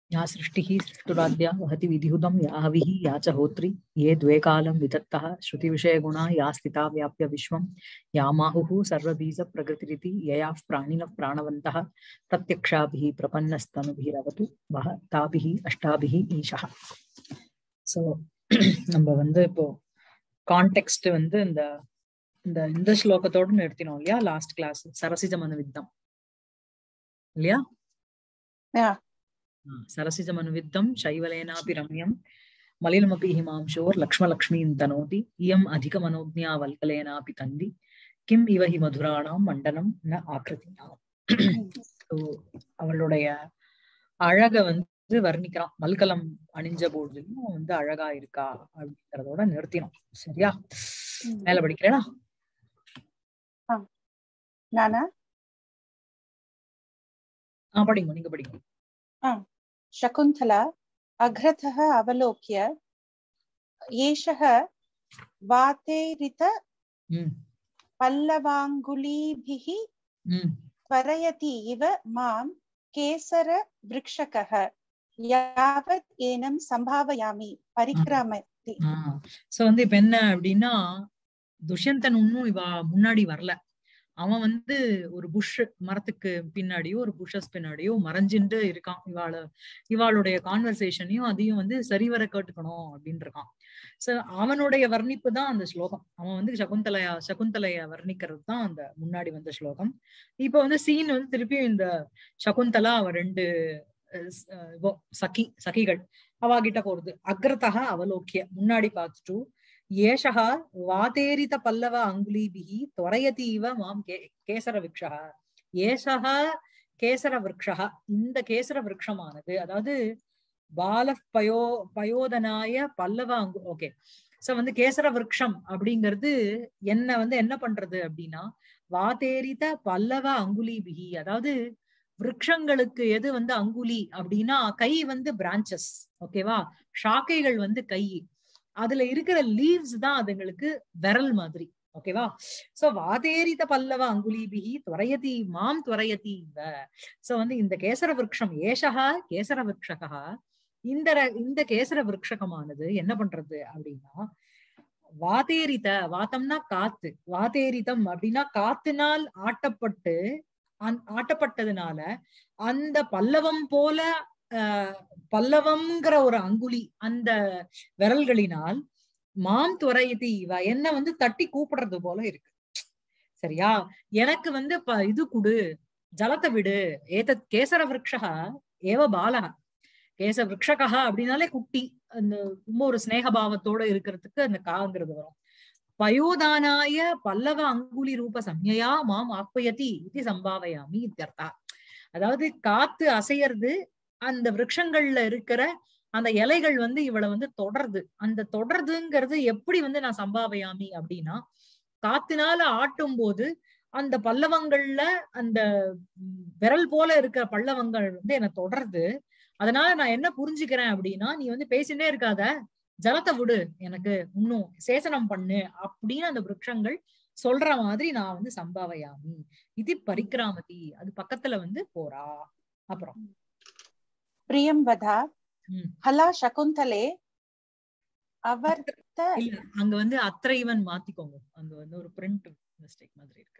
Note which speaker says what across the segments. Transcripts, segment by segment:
Speaker 1: या सृष्टिः सृष्टुराद्या वहति विधिहुदं या हविः या च होत्री ये द्वे कालं विधत्तः श्रुतिविषयगुणा या स्थिता व्याप्य विश्वं या माहुः सर्वबीजप्रकृतिरिति ययाः प्राणिनः प्राणवन्तः प्रत्यक्षाभिः प्रपन्नस्तनुभिरवतु वह ताभिः अष्टाभिः ஈஷா ஸோ நம்ம வந்து இப்போ கான்டெக்ட் வந்து இந்த இந்த இந்த ஸ்லோகத்தோட நிறுத்தினோம் இல்லையா லாஸ்ட் கிளாஸ் சரசிஜ மனுவித்தம் இல்லையா
Speaker 2: Yeah.
Speaker 1: சரசிஜ மனுவித்தம் சைவலேனாபி ரம்யம் மலினமபி ஹிமாம்சோர் லக்ஷ்மலக்ஷ்மீம் தனோதி இயம் அதிக மனோஜ்ஞா வல்கலேனாபி தந்தி கிம் இவ ஹி மதுராணாம் மண்டனம் ந ஆக்கிருதினாம் So, அவளுடைய அழக வந்து வர்ணிக்கிறான் மல்கலம் அணிஞ்ச போதிலும் வந்து அழகா இருக்கா அப்படிங்கறதோட நிறுத்தினோம் சரியா மேல படிக்கிறேனா
Speaker 2: நானா
Speaker 1: ஆ படிங்க நீங்க படிங்க
Speaker 2: शकुन्तला अग्रतः अवलोक्य एषः वातेरित
Speaker 1: ம்
Speaker 2: पल्लवाङ्गुलीभिः
Speaker 1: ம்
Speaker 2: त्वरयति इव मां केसरवृक्षकः यावत् एनं सम्भावयामि परिक्रामति
Speaker 1: சோ வந்து இப்ப என்ன அப்படின்னா துஷ்யந்தன் இன்னும் இவ முன்னாடி வரல அவன் வந்து ஒரு புஷ் மரத்துக்கு பின்னாடியோ ஒரு புஷஸ் பின்னாடியோ மறைஞ்சிட்டு இருக்கான் இவாள இவாளுடைய கான்வர்சேஷனையும் அதையும் வந்து சரிவர கேட்டுக்கணும் அப்படின்னு இருக்கான் சோ அவனுடைய வர்ணிப்பு தான் அந்த ஸ்லோகம் அவன் வந்து சகுந்தலையா சகுந்தலைய வர்ணிக்கிறது தான் அந்த முன்னாடி வந்த ஸ்லோகம் இப்ப வந்து சீன் வந்து திருப்பியும் இந்த சகுந்தலா அவ ரெண்டு அஹ், ஸ்- அஹ், இவோ, சகி சகிகள் அவாகிட்ட போறது அக்ரதா அவலோக்கிய முன்னாடி பார்த்துட்டு ஏஷா வாதேரித பல்லவ அங்குலீபிஹி துவரயதி இவ மாம் கே கேசர விக்ஷா ஏஷா கேசர விரக்ஷா இந்த கேசர விரக்ஷமானது அதாவது பால பயோ பயோதனாய பல்லவ அங்கு ஓகே சோ வந்து கேசர விரக்ஷம் அப்படிங்கிறது என்ன வந்து என்ன பண்றது அப்படின்னா வாதேரித பல்லவ அங்குலீபிஹி அதாவது விருட்சங்களுக்கு எது வந்து அங்குலி அப்படின்னா கை வந்து பிரான்ச்சஸ் ஓகேவா ஷாக்கைகள் வந்து கை அதுல இருக்கிற லீவ்ஸ் தான் அதுங்களுக்கு விரல் மாதிரி ஓகேவா சோ வாதேரித பல்லவ அங்குலீபிகி துவரயதி மாம் துவரயதி இவ சோ வந்து இந்த கேசர விரக்ஷம் ஏஷா கேசர விரக்ஷகா இந்த ர- இந்த கேசர விரக்ஷகமானது என்ன பண்றது அப்படின்னா வாதேரித வாத்தம்னா காத்து வாதேரிதம் அப்படின்னா காத்தினால் ஆட்டப்பட்டு அந் ஆட்டப்பட்டதுனால அந்த பல்லவம் போல ஆஹ் பல்லவம்ங்கிற ஒரு அங்குலி அந்த விரல்களினால் மாம் துறையதி இவ என்ன வந்து தட்டி கூப்பிடுறது போல இருக்கு சரியா எனக்கு வந்து ப- இது குடு ஜலத்தை விடு ஏதத் கேசர விரக்ஷகா ஏவ பாலக கேச விரக்ஷகா அப்படின்னாலே குட்டி அந்த ரொம்ப ஒரு ஸ்நேக பாவத்தோட இருக்கிறதுக்கு அந்த காங்கிறது வரும் பயோதானாய பல்லவ அங்குலி ரூப சம்யா மாம் ஆப்பயதி இது சம்பாவயாமி இத்தியர்த்தா அதாவது காத்து அசையறது அந்த விருட்சங்கள்ல இருக்கிற அந்த இலைகள் வந்து இவளை வந்து தொடருது அந்த தொடருதுங்கிறது எப்படி வந்து நான் சம்பாவயாமி அப்படின்னா காத்தினால ஆட்டும் போது அந்த பல்லவங்கள்ல அந்த ம், விரல் போல இருக்கிற பல்லவங்கள் வந்து என்ன தொடருது அதனால நான் என்ன புரிஞ்சுக்கிறேன் அப்படின்னா நீ வந்து பேசிட்டே இருக்காத ஜலத்தை விடு எனக்கு இன்னும் சேசனம் பண்ணு அப்படின்னு அந்த விருட்சங்கள் சொல்ற மாதிரி நான் வந்து சம்பாவயாமி இது பரிக்கிராமதி அது பக்கத்துல வந்து போறா அப்புறம்
Speaker 2: प्रियं वद
Speaker 1: ம்.
Speaker 2: हला शकुन्तले अवर्त
Speaker 1: இல்ல அங்க வந்து அத்தைவன் மாத்திக்கோங்க அங்க வந்து ஒரு பிரிண்ட் மிஸ்டேக் மாதிரி இருக்கு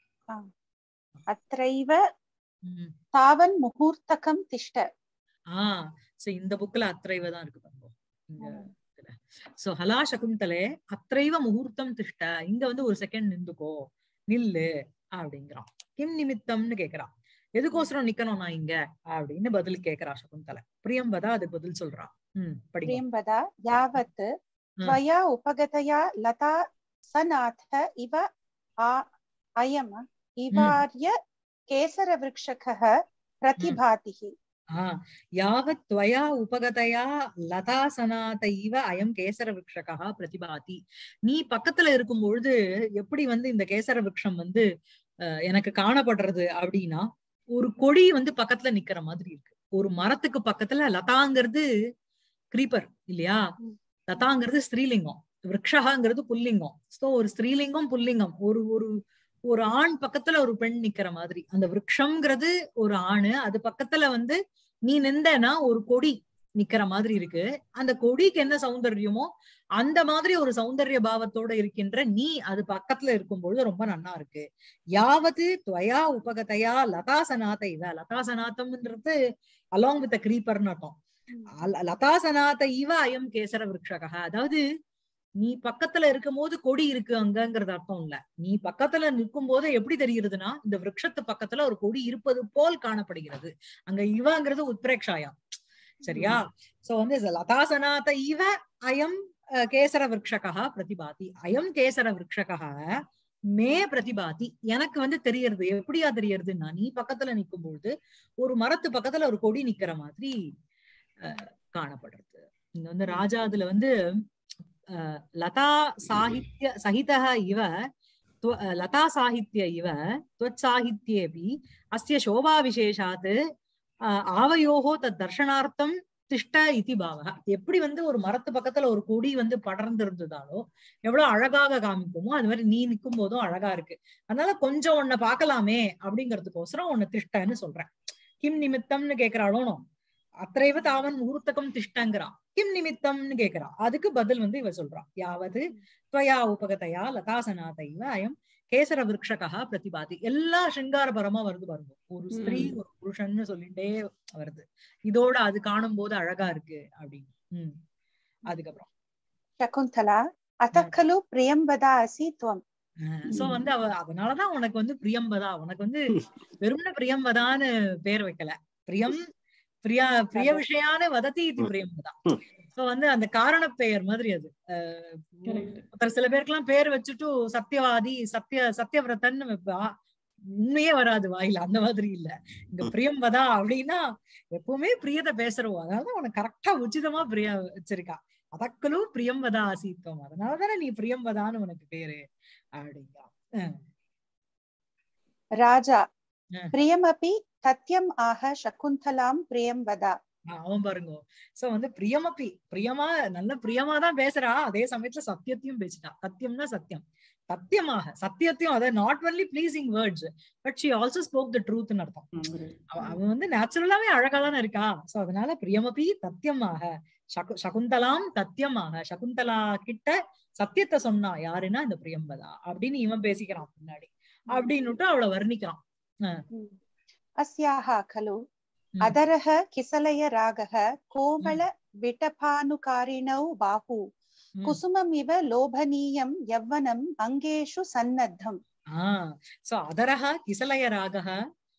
Speaker 2: अत्रैव
Speaker 1: ம்.
Speaker 2: तावन् मुहूर्तकं तिष्ठ
Speaker 1: ஆஹ் சோ இந்த புக்ல அத்தைவ தான் இருக்கு பாருங்க இங்க
Speaker 2: ம்.
Speaker 1: சோ ஹலா சகுந்தலே அத்தைவ முகூர்த்தம் திஷ்ட இங்க வந்து ஒரு செகண்ட் நின்றுக்கோ நில்லு அப்படிங்கிறான் கிம் நிமித்தம்னு கேக்குறான் எதுக்கோசரம் நிக்கணும் நான் இங்க அப்படின்னு பதில் கேக்குறா சகுந்தலை பிரியம்பதா அது பதில் சொல்றா ம் படிங்க
Speaker 2: प्रियं वद यावत् त्वया उपगतया लता सनाथ इव आ- अयम् इवार्य केसरवृक्षकः प्रतिभातिः
Speaker 1: ஆஹ் யாவத் त्वया உபகதயா லதாசனாதைவ அயம் கேசர விரக்ஷகா பிரதிபாதி நீ பக்கத்துல இருக்கும் பொழுது எப்படி வந்து இந்த கேசர விரக்ஷம் வந்து அஹ், எனக்கு காணப்படுறது அப்படின்னா ஒரு கொடி வந்து பக்கத்துல நிக்கிற மாதிரி இருக்கு ஒரு மரத்துக்கு பக்கத்துல லதாங்கிறது கிரீப்பர் இல்லையா
Speaker 2: ம்.
Speaker 1: லதாங்கிறது ஸ்திரீலிங்கம் விரக்ஷகாங்கிறது புல்லிங்கம் சோ ஒரு ஸ்திரீலிங்கம் புல்லிங்கம் ஒரு ஒரு ஒரு ஆண் பக்கத்துல ஒரு பெண் நிக்கிற மாதிரி அந்த விரக்ஷம்ங்கிறது ஒரு ஆணு அது பக்கத்துல வந்து நீ நின்றனா ஒரு கொடி நிக்கிற மாதிரி இருக்கு அந்த கொடிக்கு என்ன சௌந்தர்யமோ அந்த மாதிரி ஒரு சௌந்தர்ய பாவத்தோட இருக்கின்ற நீ அது பக்கத்துல இருக்கும்பொழுது ரொம்ப நன்னா இருக்கு யாவது துவயா உபகதையா லதாசநாத இவ லதாசநாத்தம்ன்றது அலாங் வித் கிரீப்பர்னு அர்த்தம் அல- லதாசநாத இவ அயம் கேசர விருட்சக அதாவது நீ பக்கத்துல இருக்கும் போது கொடி இருக்கு அங்கங்கிறது அர்த்தம் இல்ல நீ பக்கத்துல நிற்கும் போது எப்படி தெரிகிறதுனா இந்த விருட்சத்து பக்கத்துல ஒரு கொடி இருப்பது போல் காணப்படுகிறது அங்க இவங்கிறது உத்பிரேக்ஷாயம் சரியா சோ வந்து லதாசநாத இவ அயம் அஹ், கேசர விருட்சகா பிரதிபாதி அயம் கேசர விருட்சகா மே பிரதிபாதி எனக்கு வந்து தெரியறது எப்படியா தெரியறதுன்னா நீ பக்கத்துல நிக்கும் பொழுது ஒரு மரத்து பக்கத்துல ஒரு கொடி நிக்கிற மாதிரி அஹ், காணப்படுறது இங்க வந்து ராஜா அதுல வந்து அஹ், லதா சாகித்ய சகிதः இவ त्व- अ, लता साहित्य इव त्वत्साहित्येऽपि अस्य शोभाविशेषात् अ, आवयोः तत् दर्शनार्थं திஷ்ட இதி பாவக எப்படி வந்து ஒரு மரத்து பக்கத்துல ஒரு கொடி வந்து படர்ந்து இருந்ததாலோ எவ்வளவு அழகாக காமிக்குமோ அது மாதிரி நீ நிக்கும் போதும் அழகா இருக்கு அதனால கொஞ்சம் உன்னை பார்க்கலாமே அப்படிங்கறதுக்கோசரம் உன்னை திஷ்டன்னு சொல்றேன் கிம் நிமித்தம்னு கேக்குறாளோ அத்தைவ தாவன் முகூர்த்தகம் திஷ்டங்கிறான் கிம் நிமித்தம்னு கேக்குறா அதுக்கு பதில் வந்து இவ சொல்றான் யாவது त्वया உபகதையா லதாசனாதைவ அயம் கேசர விருட்சகா பிரதிபாதி எல்லா சிங்காரபரமா வருது பாருங்க ஒரு ஸ்திரீ
Speaker 3: ம்.
Speaker 1: ஒரு புருஷன்னு சொல்லிட்டே வருது இதோட அது காணும் போது அழகா இருக்கு அப்படின்னு உம் அதுக்கப்புறம்
Speaker 2: शकुन्तला अतः खलु प्रियं वदासि त्वम्
Speaker 1: சோ வந்து அவ அதனாலதான் உனக்கு வந்து பிரியம்பதா உனக்கு வந்து வெறும்ன பிரியம்பதான்னு பேர் வைக்கல பிரியம் பிரியா பிரிய விஷயான வதத்தி இது
Speaker 3: ம்.
Speaker 1: பிரியம்பதா
Speaker 3: ம்.
Speaker 1: சோ வந்து அந்த காரண பெயர் மாதிரி அது அஹ்
Speaker 3: Correct.
Speaker 1: ஒருத்தர் சில பேருக்குலாம் பேர் வச்சுட்டு சத்தியவாதி சத்திய சத்தியவிரதன்னு வைப்பா உண்மையே வராது வாயில அந்த மாதிரி இல்ல இந்த
Speaker 3: ம்.
Speaker 1: பிரியம்பதா அப்படின்னா எப்பவுமே பிரியத பேசுறோம் அதனாலதான் உனக்கு கரெக்டா உச்சிதமா பிரிய வச்சிருக்கா அதக்கலும் பிரியம்பதா ஆசீத்தம் அதனாலதானே நீ பிரியம்பதான்னு உனக்கு பேரு அப்படிங்கா
Speaker 2: राजा
Speaker 1: ம்.
Speaker 2: प्रियमपि तथ्यम् आह शकुन्तलां प्रियं वद
Speaker 1: ஆஹ் அவன் பாருங்க சோ வந்து பிரியமப்பி பிரியமா நல்ல பிரியமா தான் பேசுறா அதே சமயத்துல சத்தியத்தையும் பேசிட்டா சத்தியம்னா சத்தியம் சத்தியமாக சத்தியத்தையும் அதாவது not only pleasing words but she also spoke the ட்ரூத்னு அர்த்தம் அவ அவ வந்து நேச்சுரலாவே அழகா தானே இருக்கா சோ அதனால பிரியமபி சத்தியமாக சகு சகுந்தலாம் சத்தியமாக சகுந்தலா கிட்ட சத்தியத்தை சொன்னா யாருன்னா இந்த பிரியம்பதா அப்படின்னு இவன் பேசிக்கிறான் பின்னாடி அப்படின்னுட்டு அவளை வர்ணிக்கிறான்
Speaker 2: अस्याः खलु
Speaker 1: ம்.
Speaker 2: अधरः किसलय रागः कोमल विटपानुकारिणौ बाहु
Speaker 1: ம்.
Speaker 2: कुसुममिव लोभनीयं यौवनम् अङ्गेषु सन्नद्धम्
Speaker 1: ஆஹ் சோ அதரஹ கிசலய ராகः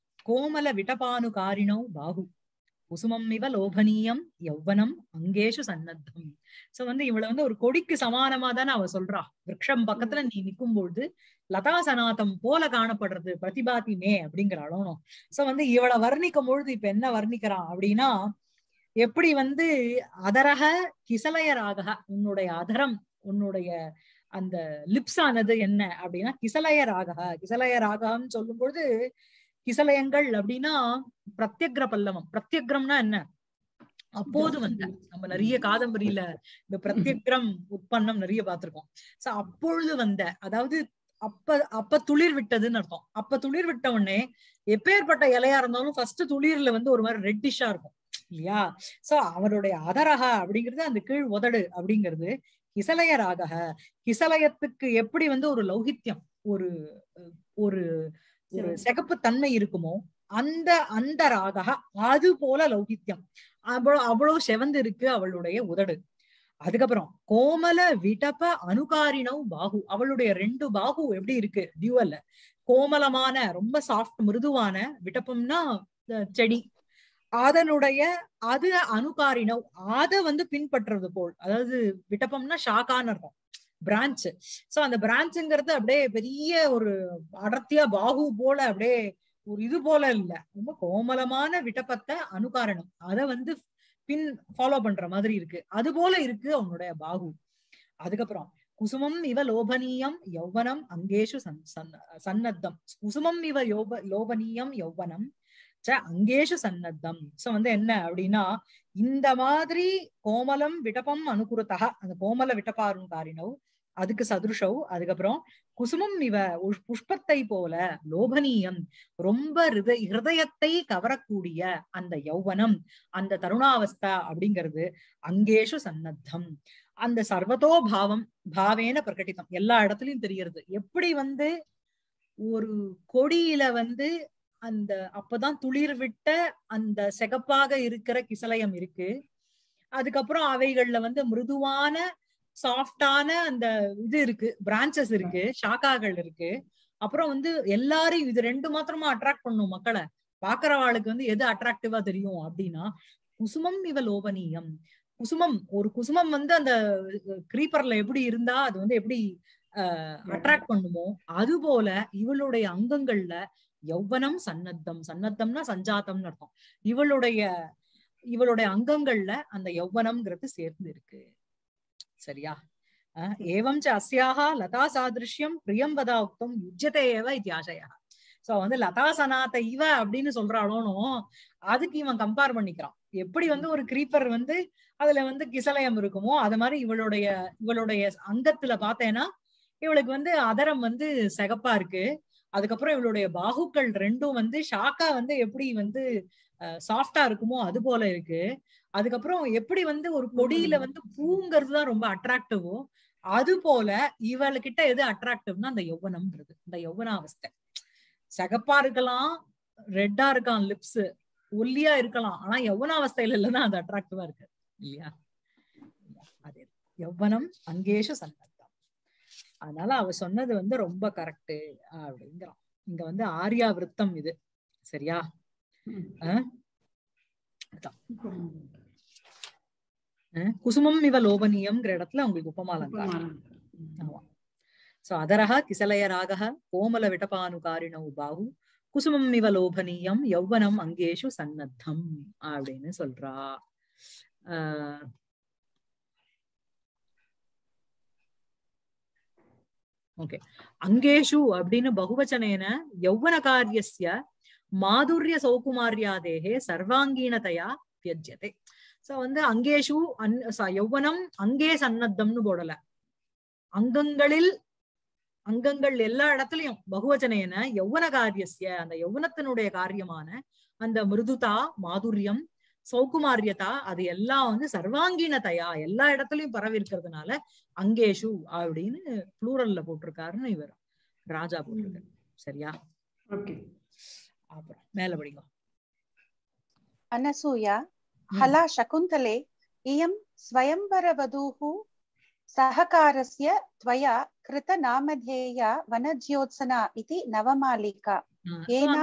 Speaker 1: கோமல விடபானுகாரிணௌ பாகு குசுமம் இவ லோபனீயம் யௌவனம் அங்கேஷு சன்னத்தம் சோ வந்து இவள வந்து ஒரு கொடிக்கு சமானமா தானே அவ சொல்றா விரக்ஷம் பக்கத்துல நீ நிக்கும் பொழுது லதா சனாதம் போல காணப்படுறது பிரதிபாதி மே அப்படிங்கிறாளோ சோ வந்து இவளை வர்ணிக்கும் பொழுது இப்ப என்ன வர்ணிக்கிறான் அப்படின்னா எப்படி வந்து அதரக கிசலய ராகக உன்னுடைய அதரம் உன்னுடைய அந்த லிப்ஸ் ஆனது என்ன அப்படின்னா கிசலய ராகக கிசலய ராகம்னு சொல்லும் பொழுது கிசலயங்கள் அப்படின்னா பிரத்யக்ர பல்லவம் பிரத்யக்ரம்னா என்ன அப்போது வந்த நம்ம நிறைய காதம்பரியில இந்த பிரத்யக்ரம் உட்பன்னம் நிறைய பார்த்திருக்கோம் சோ அப்பொழுது வந்த அதாவது அப்ப அப்ப துளிர் விட்டதுன்னு அர்த்தம் அப்ப துளிர் விட்ட உடனே எப்பேற்பட்ட இலையா இருந்தாலும் ஃபர்ஸ்ட் துளிர்ல வந்து ஒரு மாதிரி ரெட்டிஷா இருக்கும் இல்லையா சோ அவருடைய அதரக அப்படிங்கிறது அந்த கீழ் உதடு அப்படிங்கிறது கிசலய ராகக கிசலயத்துக்கு எப்படி வந்து ஒரு லௌகித்யம் ஒரு ஒரு ஒரு சிகப்பு தன்மை இருக்குமோ அந்த அந்த ராகக அது போல லௌகித்யம் அவ்வளவு அவ்வளவு செவந்து இருக்கு அவளுடைய உதடு அதுக்கப்புறம் கோமல விடப அனுகாரினவ் பாகு அவளுடைய ரெண்டு பாகு எப்படி இருக்கு டியூவல்ல கோமலமான ரொம்ப சாஃப்ட் மிருதுவான விட்டப்பம்னா அஹ், செடி அதனுடைய அது அனுகாரினவ் அத வந்து பின்பற்றுறது போல் அதாவது விட்டப்பம்னா ஷாக்கான்னு அர்த்தம் பிரான்ச் சோ அந்த பிரான்ச்சுங்கிறது அப்படியே பெரிய ஒரு அடர்த்தியா பாகு போல அப்படியே ஒரு இது போல இல்ல ரொம்ப கோமலமான விட்டப்பத்தை அனுகாரணம் அத வந்து பின் ஃபாலோ பண்ற மாதிரி இருக்கு அது போல இருக்கு அவனுடைய பாகு அதுக்கப்புறம் குசுமம் இவ லோபனீயம் யௌவனம் அங்கேஷு சன் சன்- சன்னத்தம் குசுமம் இவ யோப லோபனீயம் யௌவனம் ச அங்கேஷு சன்னத்தம் சோ வந்து என்ன அப்படின்னா இந்த மாதிரி கோமலம் விடபம் அனுகுருத்தக அந்த கோமல விட்டபாருங்காரினவ் அதுக்கு சதுருஷௌ அதுக்கப்புறம் குசுமம் இவ உஷ்- புஷ்பத்தை போல லோபனீயம் ரொம்ப ஹிருத ஹிருதயத்தை கவரக்கூடிய அந்த யௌவனம் அந்த தருணாவஸ்தா அப்படிங்கிறது அங்கேஷு சன்னத்தம் அந்த சர்வதோ பாவம் பாவேன பிரகட்டிதம் எல்லா இடத்துலயும் தெரிகிறது எப்படி வந்து ஒரு கொடியில வந்து அந்த அப்பதான் துளிர் விட்ட அந்த சிகப்பாக இருக்கிற கிசலயம் இருக்கு அதுக்கப்புறம் அவைகள்ல வந்து மிருதுவான சாஃப்டான அந்த இது இருக்கு பிரான்ச்சஸ் இருக்கு ஷாக்காகள் இருக்கு அப்புறம் வந்து எல்லாரையும் இது ரெண்டு மாத்திரமா அட்ராக்ட் பண்ணும் மக்களை பாக்குறவாளுக்கு வந்து எது அட்ராக்டிவா தெரியும் அப்படின்னா குசுமம் இவ லோபனீயம் குசுமம் ஒரு குசுமம் வந்து அந்த கிரீப்பர்ல எப்படி இருந்தா அது வந்து எப்படி அட்ராக்ட் பண்ணுமோ அது போல இவளுடைய அங்கங்கள்ல யௌவனம் சன்னத்தம் சன்னத்தம்னா சஞ்சாத்தம்னு அர்த்தம் இவளுடைய இவளுடைய அங்கங்கள்ல அந்த யௌவனம்ங்கிறது சேர்ந்து இருக்கு சரியா அஹ் ஏவம் ச அஸ்யாக லதா சாதிருஷ்யம் பிரியம் வதா உக்தம் யுஜ்யதே ஏவ இத்தியாசயா சோ வந்து லதா சனாத இவ அப்படின்னு சொல்றாளோனோ அதுக்கு இவன் கம்பேர் பண்ணிக்கிறான் எப்படி வந்து ஒரு கிரீப்பர் வந்து அதுல வந்து கிசலயம் இருக்குமோ அது மாதிரி இவளுடைய இவளுடைய அங்கத்துல பார்த்தேன்னா இவளுக்கு வந்து அதரம் வந்து சிகப்பா இருக்கு அதுக்கப்புறம் இவளுடைய பாகுக்கள் ரெண்டும் வந்து ஷாக்கா வந்து எப்படி வந்து சாஃப்டா இருக்குமோ அது போல இருக்கு அதுக்கப்புறம் எப்படி வந்து ஒரு கொடியில வந்து பூங்கிறது தான் ரொம்ப அட்ராக்டிவோ அது போல இவளுக்கிட்ட எது அட்ராக்டிவ்னா அந்த யௌவனம்ன்றது இந்த யௌவனாவஸ்தை சகப்பா இருக்கலாம் ரெட்டா இருக்கான் லிப்ஸ் ஒல்லியா இருக்கலாம் ஆனா யௌவனாவஸ்தையில இல்லைன்னா அது அட்ராக்டிவா இருக்கு இல்லையா அதே யௌவனம் அங்கேஷு சன்னத்தம் அதனால அவ சொன்னது வந்து ரொம்ப கரெக்ட் அப்படிங்கிறான் இங்க வந்து ஆர்யா விருத்தம் இது சரியா குசுமம் இவ லோபனியம்ங்கிற இடத்துல உங்களுக்கு உபமாலங்காரம் ஆமா சோ அதரக கிசலய ராக கோமல விடபானுகாரிண பாகு குசுமம் இவ லோபனீயம் யௌவனம் அங்கேஷு சன்னத்தம் அப்படின்னு சொல்றா ஆஹ் ஓகே அங்கேஷு அப்படின்னு பகுவச்சனேன யௌவன காரியஸ்ய மாதுரிய சௌகுமாரியாதேகே சர்வாங்கீனதையா தியஜ்யதே சோ வந்து அங்கேஷு அன் யௌவனம் அங்கே சன்னத்தம்னு போடல அங்கங்களில் அங்கங்கள் எல்லா இடத்துலயும் பகுவச்சனையன யௌவன காரியஸ்ய அந்த யௌவனத்தினுடைய காரியமான அந்த மிருதுதா மாதுரியம் சௌகுமாரியதா அது எல்லாம் வந்து சர்வாங்கீனதையா எல்லா இடத்துலயும் பரவி இருக்கிறதுனால அங்கேஷு அப்படின்னு ப்ளூரல்ல போட்டிருக்காருன்னு இவர் ராஜா போட்டிருக்காரு சரியா அப்புறம் மேல படிங்க
Speaker 2: अनसूया हला शकुन्तले इयं स्वयंवरवधूः सहकारस्य त्वया कृतनामधेया वनज्योत्सना इति नवमालिका येना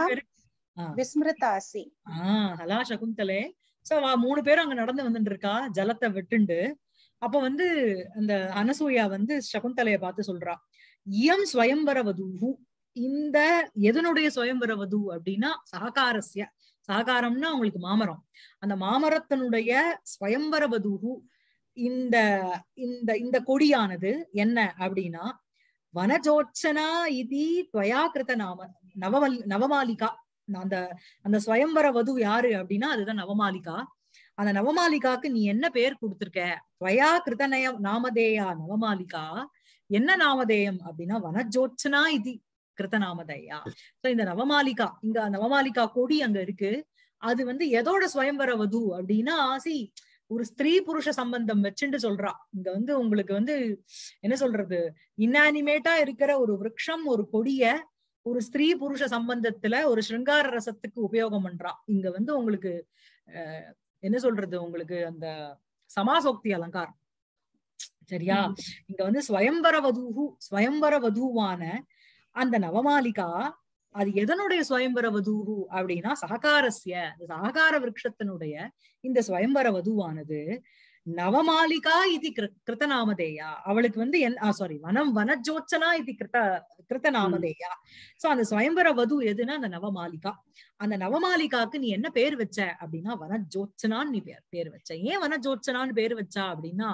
Speaker 2: विस्मृतासि
Speaker 1: ஆஹ் ஹலா சகுந்தலே சோ அவ மூணு பேரும் அங்க நடந்து வந்துட்டு இருக்கா ஜலத்தை விட்டுண்டு அப்ப வந்து அந்த அனசூயா வந்து சகுந்தலைய பார்த்து சொல்றா இயம் ஸ்வயம்பர வதூஹு இந்த எதனுடைய சுயம்பர வது அப்படின்னா சககாரஸ்ய சககாரம்னா அவங்களுக்கு மாமரம் அந்த மாமரத்தினுடைய ஸ்வயம்பர வதூஹு இந்த இந்த இந்த கொடியானது என்ன அப்படின்னா வனஜோட்சனா இதி துவயா கிருத நாம நவமல் நவமாலிகா அந்த அந்த ஸ்வயம்பர வது யாரு அப்படின்னா அதுதான் நவமாலிகா அந்த நவமாலிகாக்கு நீ என்ன பேர் கொடுத்திருக்க துவயா கிருதநய நாமதேயா நவமாலிகா என்ன நாமதேயம் அப்படின்னா வனஜோட்சனா இது கிருத்தநாமதையா சோ இந்த நவமாலிகா இங்க நவமாலிகா கொடி அங்க இருக்கு அது வந்து எதோட சுயம்பர வது அப்படின்னா சி ஒரு ஸ்திரீ புருஷ சம்பந்தம் வச்சுட்டு சொல்றா இங்க வந்து உங்களுக்கு வந்து என்ன சொல்றது இன்னானிமேட்டா இருக்கிற ஒரு விரக்ஷம் ஒரு கொடிய ஒரு ஸ்திரீ புருஷ சம்பந்தத்துல ஒரு ஸ்ருங்கார ரசத்துக்கு உபயோகம் பண்றா இங்க வந்து உங்களுக்கு அஹ் என்ன சொல்றது உங்களுக்கு அந்த சமாசோக்தி அலங்காரம் சரியா இங்க வந்து ஸ்வயம்பர வதூஹு ஸ்வயம்பர வதூவான அந்த நவமாலிகா அது எதனுடைய சுயம்பர வதூஹு அப்படின்னா சககாரஸ்ய சககார விரக்ஷத்தினுடைய இந்த சுயம்பர வதுவானது நவமாலிகா இது கிருத்தநாமதேயா அவளுக்கு வந்து என் சாரி வனம் வனஜோச்சனா இது கிருத்த கிருத்தநாமதேயா சோ அந்த சுயம்பர வது எதுன்னா அந்த நவமாலிகா அந்த நவமாலிகாக்கு நீ என்ன பேர் வச்ச அப்படின்னா வனஜோச்சனான்னு நீ பேர் பேர் வச்ச ஏன் வனஜோச்சனான்னு பேர் வச்சா அப்படின்னா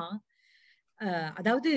Speaker 1: அஹ் அதாவது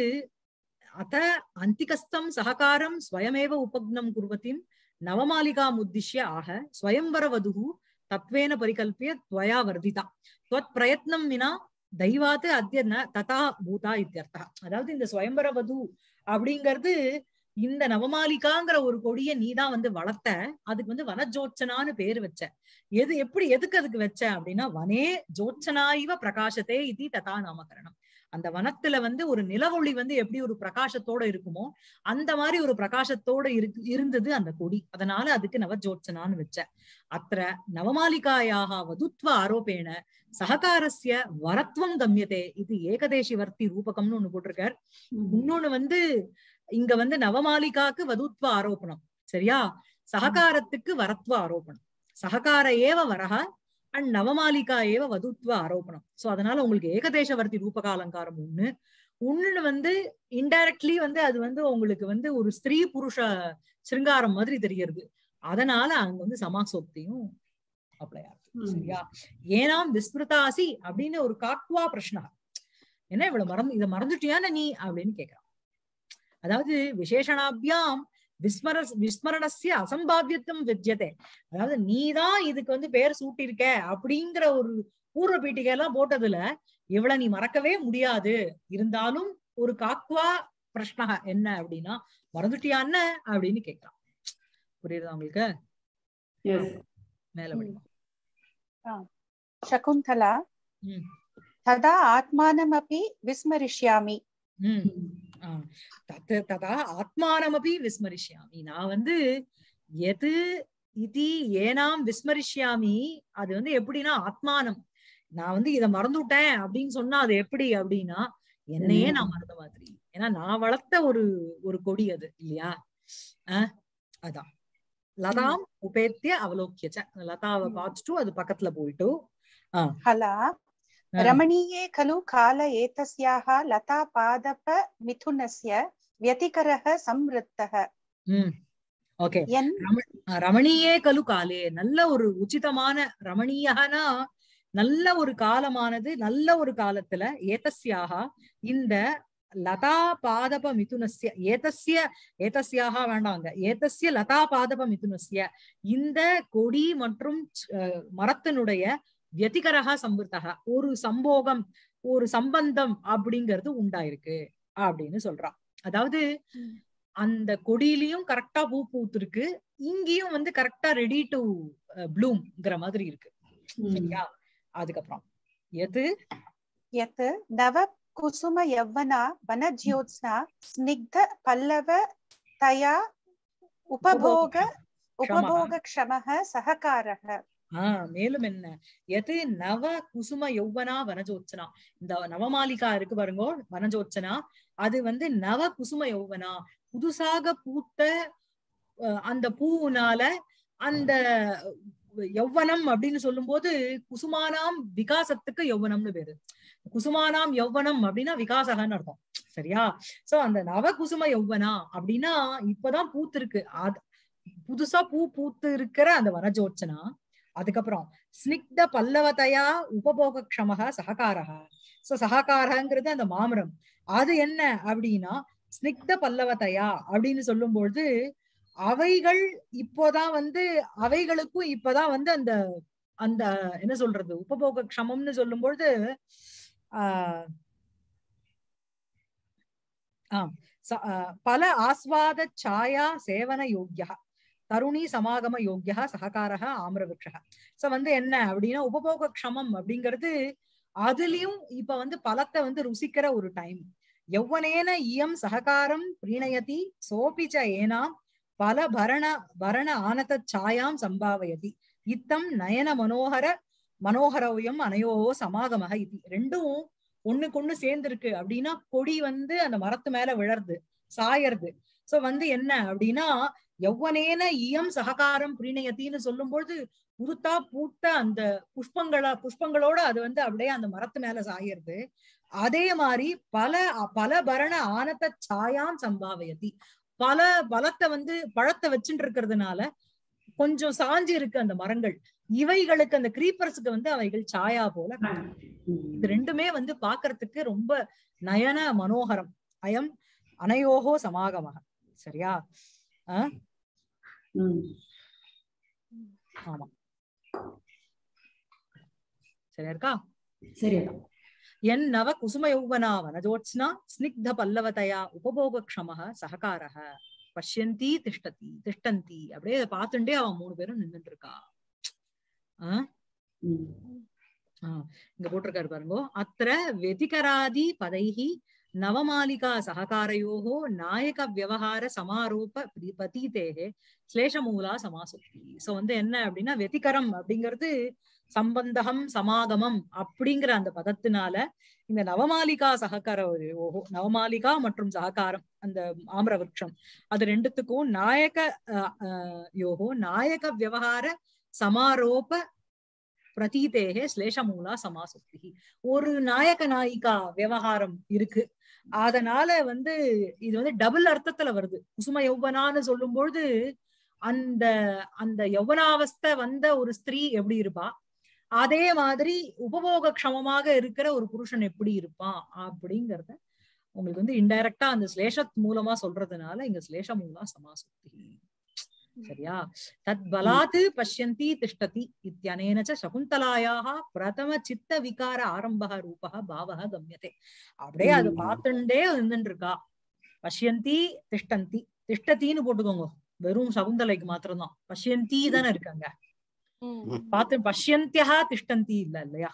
Speaker 1: அத அந்திகஸ்தம் சககாரம் ஸ்வயமேவ உபக்னம் குர்வத்தின் நவமாலிகாம் உத்திஷ்ய ஆக ஸ்வயம்பர வதுகு தத்வேன பரிகல்பிய துவயா வர்திதா துவத் பிரயத்னம் வினா தெய்வாத்து அத்திய ந ததா பூதா இத்தியர்த்தா அதாவது இந்த ஸ்வயம்பர வது அப்படிங்கிறது இந்த நவமாலிகாங்கிற ஒரு கொடிய நீதான் வந்து வளர்த்த அதுக்கு வந்து வனஜோச்சனான்னு பேரு வச்ச எது எப்படி எதுக்கு அதுக்கு வச்ச அப்படின்னா வனே ஜோச்சனாயிவ பிரகாசத்தே இது ததா நாமகரணம் அந்த வனத்துல வந்து ஒரு நிலவொளி வந்து எப்படி ஒரு பிரகாசத்தோட இருக்குமோ அந்த மாதிரி ஒரு பிரகாசத்தோட இருக்கு இருந்தது அந்த கொடி அதனால அதுக்கு நவஜோத்சனான்னு வச்ச அத்த நவமாலிகாயாக வதுத்வ ஆரோபேண சககாரஸ்ய வரத்வம் கம்யதே இது ஏகதேசி வர்த்தி ரூபகம்னு ஒண்ணு போட்டிருக்கார் இன்னொன்னு வந்து இங்க வந்து நவமாலிகாக்கு வதுத்வ ஆரோபணம் சரியா சககாரத்துக்கு வரத்வ ஆரோபணம் சககார ஏவ வரஹ அண்ட் நவமாலிகா ஏவ வதுத்வ ஆரோபணம் சோ அதனால உங்களுக்கு ஏகதேசவர்த்தி ரூபக அலங்காரம் ஒண்ணு ஒண்ணுன்னு வந்து இன்டைரக்ட்லி வந்து அது வந்து உங்களுக்கு வந்து ஒரு ஸ்திரீ புருஷ சிருங்காரம் மாதிரி தெரியறது அதனால அங்க வந்து சமாசோக்தியும் அப்ளை ஆகுது சரியா ஏனாம் விஸ்மிருதாசி அப்படின்னு ஒரு காக்வா பிரஷ்னா என்ன இவ்வளவு மறந்து இதை மறந்துட்டியான நீ அப்படின்னு கேக்குறான் அதாவது விசேஷணாபியாம் விஸ்மர விஸ்மரணசிய அசம்பாவியத்துவம் வித்தியதே அதாவது நீதான் இதுக்கு வந்து பேர் சூட்டியிருக்க அப்படிங்கிற ஒரு பூர்வ பீட்டிகை எல்லாம் போட்டதுல இவ்வளவு நீ மறக்கவே முடியாது இருந்தாலும் ஒரு காக்வா பிரஷ்னா என்ன அப்படின்னா மறந்துட்டியா என்ன அப்படின்னு கேக்குறான் புரியுதா உங்களுக்கு மேல படிக்கும்
Speaker 2: शकुन्तला
Speaker 1: ம்.
Speaker 2: तदा आत्मानमपि विस्मरिष्यामि
Speaker 1: ம் ஆஹ் தத் ததா ஆத்மானமபி விஸ்மரிஷ்யாமி நான் வந்து எது இதி ஏனாம் விஸ்மரிஷ்யாமி அது வந்து எப்படின்னா ஆத்மானம் நான் வந்து இத மறந்துட்டேன் அப்படின்னு சொன்னா அது எப்படி அப்படின்னா என்னையே நான் மறந்த மாதிரி ஏன்னா நான் வளர்த்த ஒரு ஒரு கொடி அது இல்லையா அஹ் அதான் லதாம் உபேத்திய அவலோக்கியச்ச லதாவை பார்த்துட்டு அது பக்கத்துல போயிட்டு
Speaker 2: हला रमणीये खलु काल एतस्याः लतापादपमिथुनस्य व्यतिकरः संवृत्तः
Speaker 1: ம் ஓகே
Speaker 2: यन्
Speaker 1: ரமணியே கலு காலே நல்ல ஒரு உச்சிதமான ரமணீயனா நல்ல ஒரு காலமானது நல்ல ஒரு காலத்துல ஏதஸ்யாக இந்த லதா பாதப மிதுனஸ்ய ஏதஸ்ய ஏதஸ்யாக வேண்டாங்க ஏதஸ்ய லதா பாதப மிதுனஸ்ய இந்த கொடி மற்றும் அஹ், மரத்தினுடைய வியதிகரகா சம்பிருத்தக ஒரு சம்போகம் ஒரு சம்பந்தம் அப்படிங்கிறது உண்டாயிருக்கு அப்படின்னு சொல்றான் அதாவது
Speaker 2: ம்.
Speaker 1: அந்த கொடியிலயும் கரெக்டா பூ பூத்திருக்கு இங்கேயும் வந்து கரெக்டா ரெடி டு ப்ளூம்ங்கிற மாதிரி இருக்கு சரியா அதுக்கப்புறம் எது
Speaker 2: यत् नव कुसुम यौवना वनज्योत्स्ना स्निग्ध पल्लव तया उपभोग उपभोगक्षमः सहकारः
Speaker 1: ஆஹ் மேலும் என்ன எது நவ குசும யௌவனா வனஜோச்சனா இந்த நவமாலிகா இருக்கு பாருங்க வனஜோச்சனா அது வந்து நவ குசும யௌவனா புதுசாக பூத்த அஹ், அந்த பூவுனால அந்த யௌவனம் அப்படின்னு சொல்லும்போது குசுமானாம் விகாசத்துக்கு யௌவனம்னு பேரு குசுமானாம் யௌவனம் அப்படின்னா விகாசகன்னு அர்த்தம் சரியா சோ அந்த நவ குசும யௌவனா அப்படின்னா இப்பதான் பூத்திருக்கு அது புதுசா பூ பூத்து இருக்கிற அந்த வனஜோச்சனா அதுக்கப்புறம் ஸ்னிக்த பல்லவதையா உபபோக க்ஷமக சககாரக சோ சககாரங்கிறது அந்த மாமரம் அது என்ன அப்படின்னா ஸ்னிக்த பல்லவதையா அப்படின்னு சொல்லும்பொழுது அவைகள் இப்போதான் வந்து அவைகளுக்கும் இப்பதான் வந்து அந்த அந்த என்ன சொல்றது உபபோக க்ஷமம்னு சொல்லும்பொழுது ஆஹ் ஆம் ச- ஆஹ் பல ஆஸ்வாத சாயா சேவன யோக்கியா தருணி சமாகம யோக்கியா சககாரக ஆமிரவிருஷக சோ வந்து என்ன அப்படின்னா உபபோக க்ஷமம் அப்படிங்கிறது அதுலயும் இப்ப வந்து பழத்தை வந்து ருசிக்கிற ஒரு டைம் யௌவனேன இயம் சககாரம் பிரீணயதி சோபிச்ச ஏனாம் பல பரண பரண ஆனத சாயாம் சம்பாவயதி இத்தம் நயன மனோகர மனோகரவயம் அனையோவோ சமாகமக இது ரெண்டும் ஒண்ணுக்கு ஒண்ணு சேர்ந்திருக்கு அப்படின்னா கொடி வந்து அந்த மரத்து மேல விழறது சாயறது சோ வந்து என்ன அப்படின்னா யௌவனேன இயம் சககாரம் பிரீணயத்தின்னு சொல்லும்பொழுது புதுத்தா பூத்த அந்த புஷ்பங்களா புஷ்பங்களோட அது வந்து அப்படியே அந்த மரத்து மேல சாயறது அதே மாதிரி பல பல பரண ஆனத்த சாயாம் சம்பாவயதி பல பலத்தை வந்து பழத்தை வச்சுட்டு இருக்கிறதுனால கொஞ்சம் சாஞ்சி இருக்கு அந்த மரங்கள் இவைகளுக்கு அந்த கிரீப்பர்ஸுக்கு வந்து அவைகள் சாயா போல இது ரெண்டுமே வந்து பாக்குறதுக்கு ரொம்ப நயன மனோகரம் அயம் அனையோகோ சமாகமக சரியா ஆமா சரியா இருக்கா
Speaker 3: சரியா
Speaker 1: என் நவ குசும யௌவனா வனஜோத்ஸ்னா ஸ்னிக்த பல்லவதயா உபபோகக்ஷமः சககாரः பஷ்யந்தி திஷ்டதி திஷ்டந்தி அப்படியே அதை பார்த்துட்டே அவன் மூணு பேரும் நின்னுட்டு இருக்கா ஆஹ் இங்க போட்டிருக்காரு பாருங்க அத்திர வெதிகராதி பதைஹி நவமாலிகா சககாரயோகோ நாயக விவகார சமாரோப பதி- பதீதேகே ஸ்லேஷமூலா சமாசுக்தி சோ வந்து என்ன அப்படின்னா வெதிகரம் அப்படிங்கிறது சம்பந்தகம் சமாகமம் அப்படிங்கிற அந்த பதத்தினால இந்த நவமாலிகா சககார ஒரு ஓஹோ நவமாலிகா மற்றும் சககாரம் அந்த ஆம்ர விருட்சம் அது ரெண்டுத்துக்கும் நாயக அஹ், அஹ், யோகோ நாயக விவகார சமாரோப பிரதீதேகே ஸ்லேஷமூலா சமாசுக்தி ஒரு நாயக நாயிகா விவகாரம் இருக்கு அதனால வந்து இது வந்து டபுள் அர்த்தத்துல வருது குசும யௌவனான்னு சொல்லும்பொழுது அந்த அந்த யௌவனாவஸ்தை வந்த ஒரு ஸ்திரீ எப்படி இருப்பா அதே மாதிரி உபபோக க்ஷமமாக இருக்கிற ஒரு புருஷன் எப்படி இருப்பான் அப்படிங்கறத உங்களுக்கு வந்து இன்டைரக்டா அந்த ஸ்லேஷத் மூலமா சொல்றதுனால இங்க ஸ்லேஷ மூலா சமாசுக்தி சரியா தத் பலாத் பஷ்யந்தி திஷ்டதி இத்தியனேன ச சகுந்தலாயாக பிரதம சித்த விகார ஆரம்பக ரூபக பாவக கம்யதே அப்படியே அது
Speaker 3: ம்.
Speaker 1: பார்த்துட்டே நின்னுட்டு இருக்கா பஷ்யந்தி திஷ்டந்தி திஷ்டத்தின்னு போட்டுக்கோங்க வெறும் சகுந்தலைக்கு மாத்திரம்தான் பஷ்யந்தி தானே இருக்காங்க பார்த்து பஷ்யந்தியா திஷ்டந்தி இல்ல இல்லையா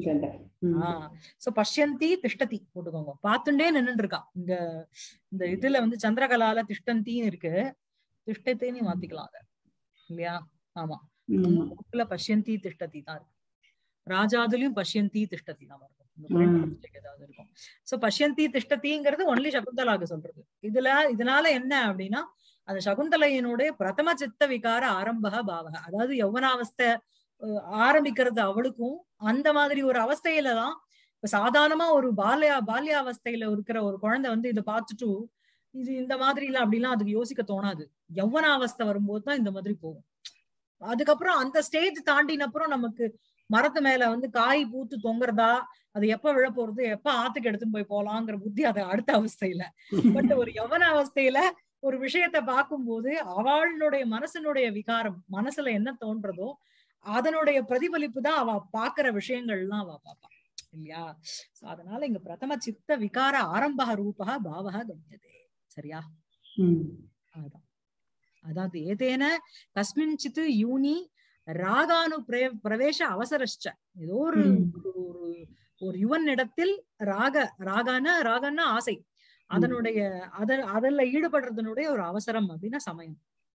Speaker 1: ஆஹ் சோ பஷ்யந்தி திஷ்டதி போட்டுக்கோங்க பார்த்துட்டே நின்னுட்டு இருக்கா இங்க இந்த இதுல வந்து சந்திரகலால திஷ்டந்தின்னு இருக்கு திஷ்டத்தைன்னு மாத்திக்கலாம் அத இல்லையா ஆமா புக்ல பஷ்யந்தி திஷ்டதி தான் இருக்கு ராஜாதுலயும் பஷ்யந்தி திஷ்டதி தான் இருக்கும் இந்த print
Speaker 3: ம்.
Speaker 1: mistake ஏதாவது இருக்கும் சோ பஷ்யந்தி திஷ்டதிங்கிறது ஒன்லி சகுந்தலாக சொல்றது இதுல இதனால என்ன அப்படின்னா அந்த சகுந்தலையினுடைய பிரதம சித்த விகார ஆரம்பக பாவக அதாவது யௌவனாவஸ்தை அஹ், ஆரம்பிக்கிறது அவளுக்கும் அந்த மாதிரி ஒரு அவஸ்தையில தான் இப்ப சாதாரணமா ஒரு பால்யா பால்யாவஸ்தையில இருக்கிற ஒரு குழந்தை வந்து இதை பார்த்துட்டு இது இந்த மாதிரி இல்ல அப்படிலாம் அதுக்கு யோசிக்க தோணாது யௌவனாவஸ்தை வரும்போது தான் இந்த மாதிரி போகும் அதுக்கப்புறம் அந்த ஸ்டேஜ் தாண்டினப்புறம் நமக்கு மரத்து மேல வந்து காய் பூத்து தொங்குறதா அது எப்ப விழ போறது எப்ப ஆத்துக்கு எடுத்துன்னு போய் போலாங்கிற புத்தி அது அடுத்த அவஸ்தையில பட் ஒரு யவன அவஸ்தையில ஒரு விஷயத்த பார்க்கும்போது அவளுடைய மனசனுடைய விகாரம் மனசுல என்ன தோன்றதோ அதனுடைய பிரதிபலிப்பு தான் அவ பாக்குற விஷயங்கள்லாம் அவ பாப்பா இல்லையா So அதனால இங்க பிரதம சித்த விகார ஆரம்பக ரூபக பாவக கம்யதே சரியா அதான் அதாவது ஏதேன கஸ்மின்சித் யூனி ராகானு பிரே- பிரவேச அவசரஷ்ட ஏதோ ஒரு
Speaker 3: ம்.
Speaker 1: ஒரு ஒரு யுவன் இடத்தில் ராக ராகான ராகன்னா ஆசை அதனுடைய அத அதுல ஈடுபடுறதனுடைய ஒரு அவசரம் அப்படின்னா சமயம்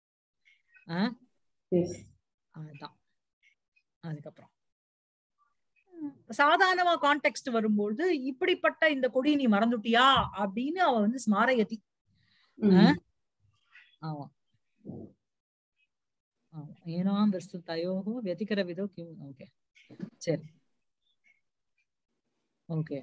Speaker 1: அதுதான் அதுக்கப்புறம் சாதாரணமா கான்டெக்ட் வரும்போது இப்படிப்பட்ட இந்த கொடி நீ மறந்துட்டியா அப்படின்னு அவ வந்து ஸ்மாரயதி ஆமா ஆமா ஏனாம் வெஸ்து தயோகோ வெதிகர விதோ கிம் ஓகே சரி ஓகே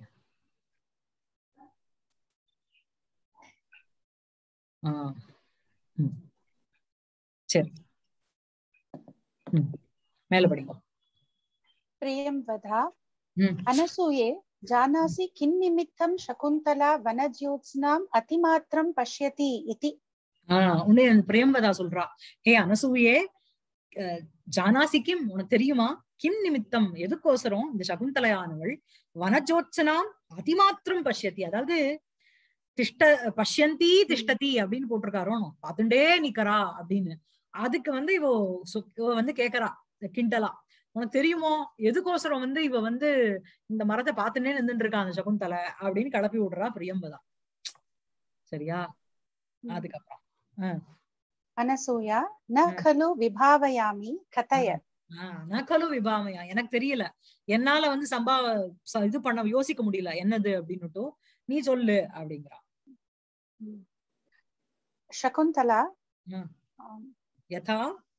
Speaker 1: ஆ ம். சரி ம். மேல படிங்க
Speaker 2: प्रियं वधा
Speaker 1: ம்.
Speaker 2: अनसूये जानासि किन्निमित्तं शकुन्तला वनज्योत्स्नाम् अतिमात्रं पश्यति इति
Speaker 1: ஆஹ் உன்னை அந்த பிரேம்பதா சொல்றா ஹே அனசூயே அஹ், ஜானாசி கிம் உனக்கு தெரியுமா கிம் நிமித்தம் எதுக்கோசரம் இந்த சகுந்தலையானவள் வனஜோத்சனாம் அதிமாத்திரம் பஷ்யத்தி அதாவது திஷ்ட பஷ்யந்தி திஷ்டதி அப்படின்னு போட்டிருக்காரோ பார்த்துட்டே நிக்கறா அப்படின்னு அதுக்கு வந்து இவ சொ- இவ வந்து கேக்குறா கிண்டலா உனக்கு தெரியுமோ எதுக்கோசரம் வந்து இவ வந்து இந்த மரத்தை பார்த்துட்டே நின்றுட்டு இருக்கா அந்த சகுந்தலை அப்படின்னு கிளப்பி விடுறா பிரியம்பதா சரியா அதுக்கப்புறம்
Speaker 2: अनसूया न
Speaker 1: ம்.
Speaker 2: खलु विभावयामि कथय
Speaker 1: ஆஹ் நகலு விபாமையா எனக்கு தெரியல என்னால வந்து சம்பாவ ச- இது பண்ண யோசிக்க முடியல என்னது அப்படின்னுட்டும் நீ சொல்லு அப்படிங்கிறா
Speaker 2: शकुन्तला
Speaker 1: ம்.
Speaker 2: आम्,
Speaker 1: யதா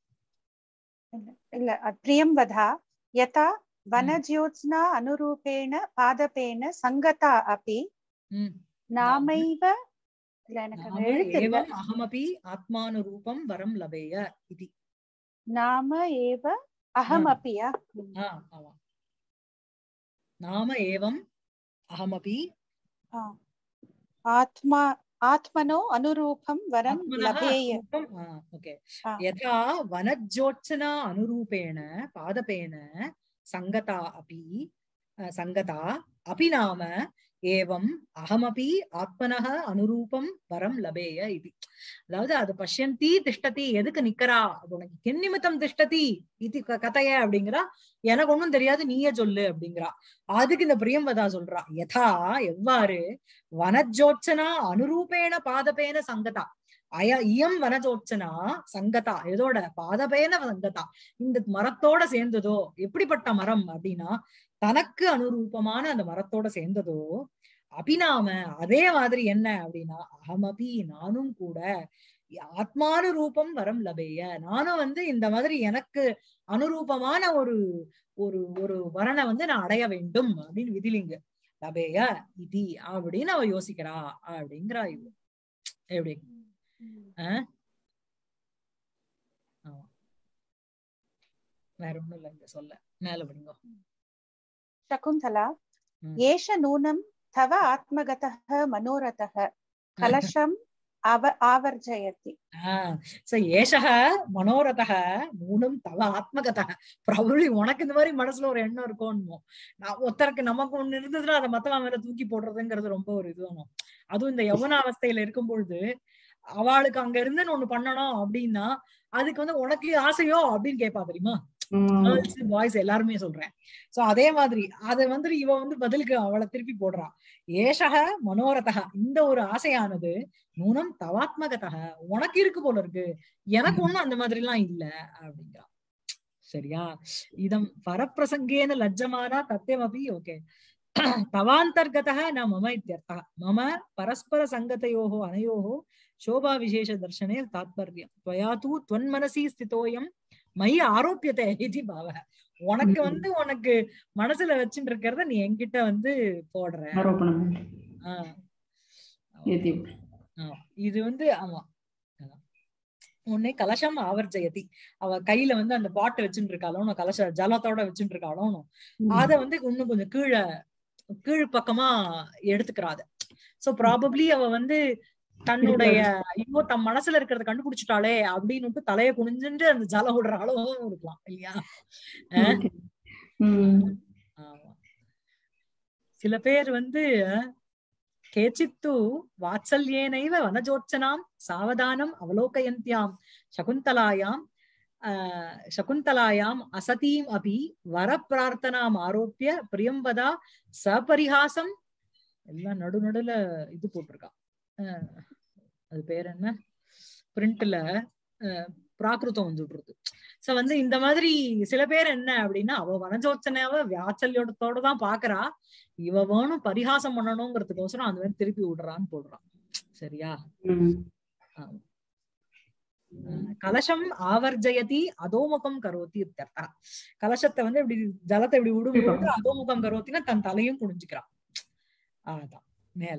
Speaker 2: இல்ல அ- प्रियं वधा यथा वनज्योत्स्ना अनुरूपेण पादपेन सङ्गता अपि
Speaker 1: ம்,
Speaker 2: नामैव இல்ல எனக்கு அந்த
Speaker 1: நாம
Speaker 2: எழுத்து இல்ல
Speaker 1: ஏவம் அகமபி ஆத்மானுரூபம் வரம் லபேய இது
Speaker 2: नाम एव अहमपि या?
Speaker 1: ஆ ஆமா நாம ஏவம் அகமபி
Speaker 2: आ, आत्मा आत्मनो अनुरूपं वरं
Speaker 1: ஆத்மனः
Speaker 2: लभेय
Speaker 1: ரூபம் ஆ ஓகே
Speaker 2: ஆ.
Speaker 1: யதா வனஜோத்சனா அனுரூபேண பாதபேன சங்கதா அபி அஹ், சங்கதா அபி நாம ஏவம் அகமபி ஆத்மனக அனுரூபம் வரம் லபேய இது அதாவது அது பஷ்யந்தி திஷ்டதி எதுக்கு நிக்கிறா அது உனக்கு கென்னிமித்தம் திஷ்டதி இது க- கதைய அப்படிங்கிறா எனக்கு ஒண்ணும் தெரியாது நீயே சொல்லு அப்படிங்கிறா அதுக்கு இந்த பிரியம்பதா சொல்றா யதா எவ்வாறு வனஜோச்சனா அனுரூபேண பாதபேன சங்கதா அய இயம் வனஜோச்சனா சங்கதா எதோட பாதபேன சங்கதா இந்த மரத்தோட சேர்ந்ததோ எப்படிப்பட்ட மரம் அப்படின்னா தனக்கு அனுரூபமான அந்த மரத்தோட சேர்ந்ததோ அபிநாம அதே மாதிரி என்ன அப்படின்னா அகமபி நானும் கூட ஆத்மானுரூபம் வரம் லபேய நானும் வந்து இந்த மாதிரி எனக்கு அனுரூபமான ஒரு ஒரு ஒரு வரனை வந்து நான் அடைய வேண்டும் அப்படின்னு விதிலிங்க லபேய இதி அப்படின்னு அவ யோசிக்கிறா அப்படிங்கிறா இவ எப்படி ஆமா வேற ஒண்ணும் இல்ல இங்க சொல்ல மேல படிங்க
Speaker 2: शकुन्तला
Speaker 1: ம்.
Speaker 2: एष नूनं तव आत्मगतः मनोरथः कलशम् आव आवर्जयति
Speaker 1: ஆஹ் சோ ஏஷக மனோரதக நூனும் தவ ஆத்மகதக ப்ராபபிளி உனக்கு இந்த மாதிரி மனசுல ஒரு எண்ணம் இருக்கும்னு நான் ஒருத்தருக்கு நமக்கு ஒண்ணு இருந்ததுன்னா அதை மத்தவன் மேல தூக்கி போடுறதுங்கிறது ரொம்ப ஒரு இதுவானும் அதுவும் இந்த யவன அவஸ்தையில இருக்கும் பொழுது அவளுக்கு அங்க இருந்து ஒண்ணு பண்ணணும் அப்படின்னா அதுக்கு வந்து உனக்கு ஆசையோ அப்படின்னு கேட்பா தெரியுமா கேர்ள்ஸ் பாய்ஸ் எல்லாருமே சொல்றேன் சோ அதே மாதிரி அத வந்து இவ வந்து பதிலுக்கு அவளை திருப்பி போடுறா ஏஷக மனோரதக இந்த ஒரு ஆசையானது நூனம் தவாத்மகதக உனக்கு இருக்கு போல இருக்கு எனக்கு ஒண்ணும் அந்த மாதிரி எல்லாம் இல்ல அப்படிங்கிறா சரியா இதம் பரப்பிரசங்கேன லஜ்ஜமானா தத்தியமபி ஓகே தவாந்தர்கதः न मम इत्यर्थः मम परस्परसङ्गतयोः अनयोः शोभाविशेषदर्शने तात्पर्यम् त्वया तु त्वन्मनसि स्थितोऽयं மயி ஆரோப்பியத்தை இது பாவ உனக்கு
Speaker 3: ம்.
Speaker 1: வந்து உனக்கு மனசுல வச்சுட்டு இருக்கிறத நீ என்கிட்ட வந்து போடுற
Speaker 3: ஆரோப்பணம்
Speaker 1: ஆஹ்
Speaker 3: ஏத்தி
Speaker 1: ஆமா. இது வந்து ஆமா அதான். உன்னை கலசம் ஆவர்ஜயதி அவ கையில வந்து அந்த பாட்டு வச்சுட்டு இருக்காளோ கலச ஜலத்தோட வச்சுட்டு இருக்காளோ அத வந்து இன்னும் கொஞ்சம் கீழே கீழ் பக்கமா எடுத்துக்கிறாத சோ ப்ராபப்ளி அவ வந்து தன்னுடைய ஐயோ தன் மனசுல இருக்கிறத கண்டுபிடிச்சிட்டாளே அப்படின்னு தலைய குனிஞ்சுட்டு அந்த ஜலம் விடுற அளவும் இருக்கலாம் இல்லையா
Speaker 3: Okay. ம்.
Speaker 1: ஆமா சில பேர் வந்து கேச்சித்து வாத்சல்யேனைவ வனஜோச்சனாம் சாவதானம் அவலோகயந்தியாம் சகுந்தலாயாம் ஆஹ் சகுந்தலாயாம் அசதீம் அபி வர பிரார்த்தனாம் ஆரோப்பிய பிரியம்பதா சபரிஹாசம் எல்லாம் நடு நடுல இது போட்டிருக்கா ஆஹ் அது பேர் என்ன பிரிண்ட்ல பிராகிருதம் வந்து விடுறது சோ வந்து இந்த மாதிரி சில பேர் என்ன அப்படின்னா அவ வனஜோச்சனாவ வியாச்சல்யோடத்தோட தான் பாக்குறா இவ வேணும் பரிகாசம் பண்ணணுங்கிறதுக்கோசரம் அந்த மாதிரி திருப்பி விடுறான்னு போடுறான் சரியா
Speaker 3: ம்.
Speaker 1: ஆமா. அஹ் கலசம் ஆவர்ஜயதி அதோமுகம் கரோதி இत्यर्थः. கலசத்தை வந்து இப்படி ஜலத்தை இப்படி விடும்போது அதோமுகம் கரோத்தினா தன் தலையும் குனிஞ்சுக்கிறான் அதான் மேல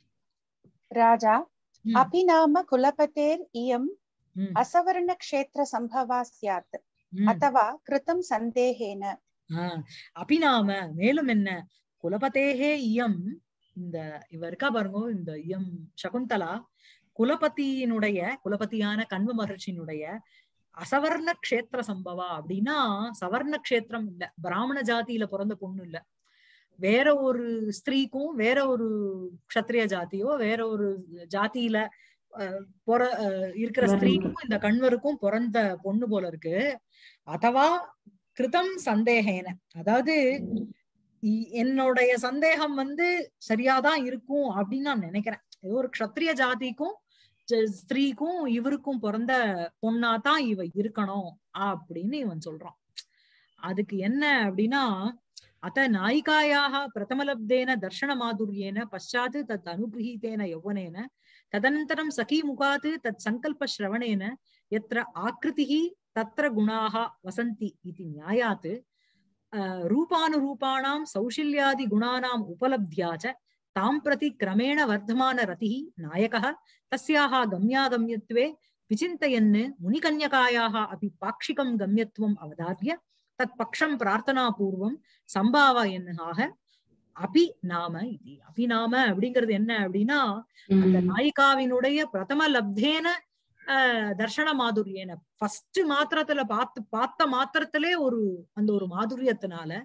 Speaker 2: राजा
Speaker 1: ம்,
Speaker 2: अपि नाम कुलपतेर् इयम्
Speaker 1: ம்,
Speaker 2: असवर्णक्षेत्रसम्भवा स्यात्
Speaker 1: ம்.
Speaker 2: अथवा कृतं सन्देहेन
Speaker 1: ஆஹ் அபிநாம மேலும் என்ன குலபதேகே இயம் இந்த இவ இருக்கா பாருங்க இந்த இயம் சகுந்தலா குலபதியினுடைய குலபதியான கண்வ மகர்ஷியினுடைய அசவர்ண க்ஷேத்திர சம்பவா அப்படின்னா சவர்ண க்ஷேத்திரம் இல்ல பிராமண ஜாதியில பிறந்த பொண்ணு இல்ல வேற ஒரு ஸ்திரீக்கும் வேற ஒரு க்ஷத்ரிய ஜாதியோ வேற ஒரு ஜாதியில அஹ், பொற அஹ், இருக்கிற
Speaker 3: வேற
Speaker 1: ஸ்திரீக்கும் இந்த கண்வருக்கும் பிறந்த பொண்ணு போல இருக்கு அதவா கிருதம் சந்தேகேன அதாவது இ- என்னுடைய சந்தேகம் வந்து சரியாதான் இருக்கும் அப்படின்னு நான் நினைக்கிறேன் ஏதோ ஒரு க்ஷத்ரிய ஜாதிக்கும் ஜ- ஸ்திரீக்கும் இவருக்கும் பிறந்த பொண்ணாதான் இவ இருக்கணும் அப்படின்னு இவன் சொல்றான் அதுக்கு என்ன அப்படின்னா அத்த நாயிகாயாக பிரதமலப்தேன தர்ஷன மாதுரியேன பஷாத் தத் அனுகிரகீதேன யௌவனேன ததனந்தரம் சகி முகாத் தத் சங்கல்ப ஸ்ரவணேன எத்திர ஆக்ருதிஹி தத்ர குணாக வசந்தி இது நியாயாத் அஹ், ரூபானுரூபாணாம் சௌஷில்யாதி குணானாம் உபலப்தியா ச தாம் பிரதி கிரமேண வர்த்தமான ரதிः நாயகः तस्याः गम्यागम्यत्वे विचिन्तयन् मुनिकन्यकायाः अपि पाक्षिकं गम्यत्वम् अवधार्य तत्पक्षं प्रार्थनापूर्वं சம்பாவயன்னாக அபி நாம இது அபி நாம அப்படிங்கிறது என்ன அப்படின்னா அந்த
Speaker 3: ம்.
Speaker 1: நாயிகாவினுடைய பிரதம லப்தேன ஆஹ், தர்ஷன மாதுரியேன ஃபர்ஸ்ட் மாத்திரத்துல பார்த்து பார்த்த மாத்திரத்திலே ஒரு அந்த ஒரு மாதுரியத்தினால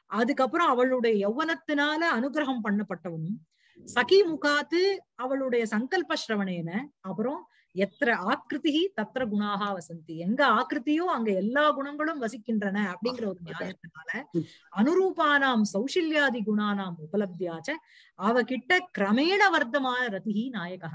Speaker 1: அதுக்கப்புறம் அவளுடைய யௌவனத்தினால அனுகிரகம் பண்ணப்பட்டவனும் சகி முகாத்து அவளுடைய சங்கல்ப ஸ்ரவணேன அப்புறம் எத்திர ஆக்கிருதி தத்திர குணாக வசந்தி எங்க ஆக்கிருத்தியோ அங்க எல்லா குணங்களும் வசிக்கின்றன அப்படிங்கிற ஒரு நியாயத்தினால அனுரூபானாம் சௌஷில்யாதி குணானாம் உபலப்தியாச்ச அவகிட்ட கிரமேண வர்த்தமான ரதிஹி நாயகா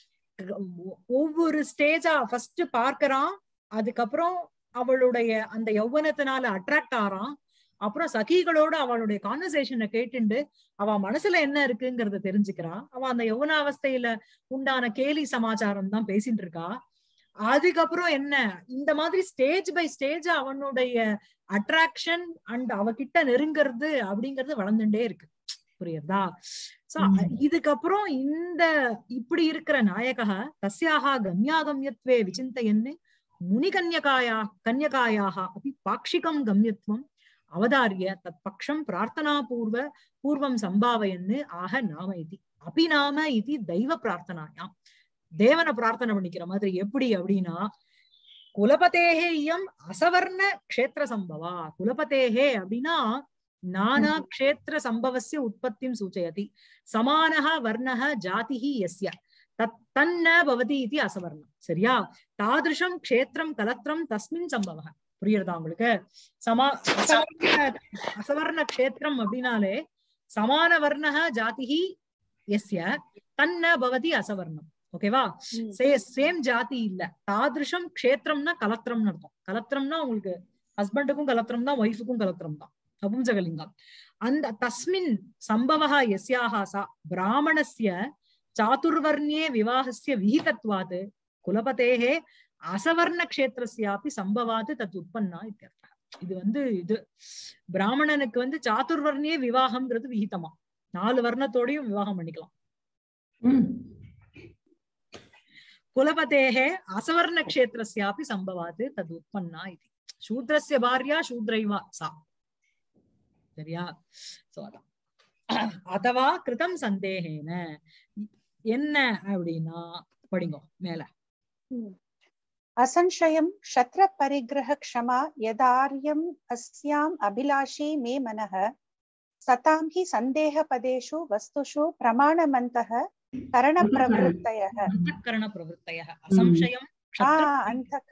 Speaker 1: ஒவ்வொரு ஸ்டேஜா ஃபர்ஸ்ட் பார்க்கறான் அதுக்கப்புறம் அவளுடைய அந்த யௌவனத்தினால அட்ராக்ட் ஆறான் அப்புறம் சகிகளோட அவளுடைய கான்வர்சேஷனை கேட்டுண்டு அவ மனசுல என்ன இருக்குங்கிறத தெரிஞ்சுக்கிறா அவ அந்த யௌவனாவஸ்தையில உண்டான கேலி சமாச்சாரம் தான் பேசிட்டு இருக்கா அதுக்கப்புறம் என்ன இந்த மாதிரி ஸ்டேஜ் பை ஸ்டேஜ் அவனுடைய அட்ராக்ஷன் அண்ட் அவகிட்ட நெருங்கிறது அப்படிங்கிறது வளர்ந்துட்டே இருக்கு புரியுதா சோ இதுக்கப்புறம் இந்த இப்படி இருக்கிற நாயகா தஸ்யாக கம்யாகம்யத்வே விசிந்தையன்னு முனிகன்யகாயா கன்யகாயாக அப்படி பாக்ஷிகம் கம்யத்வம் அவதாரிய தத் பக்ஷம் பிரார்த்தனா பூர்வ பூர்வம் சம்பாவயன்னு ஆக நாம இது அபி நாம இது தெய்வ பிரார்த்தனாயாம் தேவனை பிரார்த்தனை பண்ணிக்கிற மாதிரி எப்படி அப்படின்னா குலபதேகே இயம் அசவர்ண க்ஷேத்திர சம்பவா குலபதேகே அப்படின்னா நானா க்ஷேத்திர சம்பவசிய உற்பத்திம் சூச்சயதி சமானः வர்ணः ஜாதிஹி யஸ்ய தத் தன்ன பவதி இது அசவர்ணம் சரியா தாதிருஷம் க்ஷேத்திரம் கலத்திரம் தஸ்மின் சம்பவः புரியுறதா உங்களுக்கு சமா அசவர்ண அசவர்ண க்ஷேத்திரம் அப்படின்னாலே சமான வர்ணः ஜாதிஹி எஸ்ய தன்ன பவதி அசவர்ணம் ஓகேவா சே சேம் ஜாதி இல்ல தாதிருஷம் க்ஷேத்திரம்னா கலத்திரம்னு அர்த்தம் கலத்திரம்னா உங்களுக்கு ஹஸ்பண்டுக்கும் கலத்திரம் தான் ஒய்ஃபுக்கும் கலத்திரம் தான் நபும்சகலிங்கம் அந்த தஸ்மின் சம்பவः यस्याः सा ब्राह्मणस्य चातुर्वर्ण्ये विवाहस्य विहितत्वात् कुलपतेः அசவர்ணக்ஷேத்திரஸ்யாப்பி சம்பவாது தத் உற்பன்னா இத்தியர்த்தம் இது வந்து இது பிராமணனுக்கு வந்து சாத்துர்வர்ணிய விவாகம்ங்கிறது விகிதமா நாலு வர்ணத்தோடையும் விவாகம் பண்ணிக்கலாம் குலபதேः அசவர்ணக்ஷேத்திரஸ்யாப்பி சம்பவாது தத் உற்பன்னா இது சூத்ரஸ்ய பாரியா சூத்ரைவா சா சரியா சோ அதான் அதவா கிருதம் சந்தேகேன என்ன அப்படின்னா படிங்கோ மேல
Speaker 2: असंशयं क्षत्रपरिग्रहक्षमा यदार्यम् अस्याम् अभिलाषी मे मनः सतां हि सन्देहपदेषु वस्तुषु प्रमाणमन्तः करणप्रवृत्तयः
Speaker 1: அந்தக்கரண பிரவருத்தயः அசம்சயம்
Speaker 2: आ
Speaker 1: க்ஷத்ர
Speaker 2: अन्तः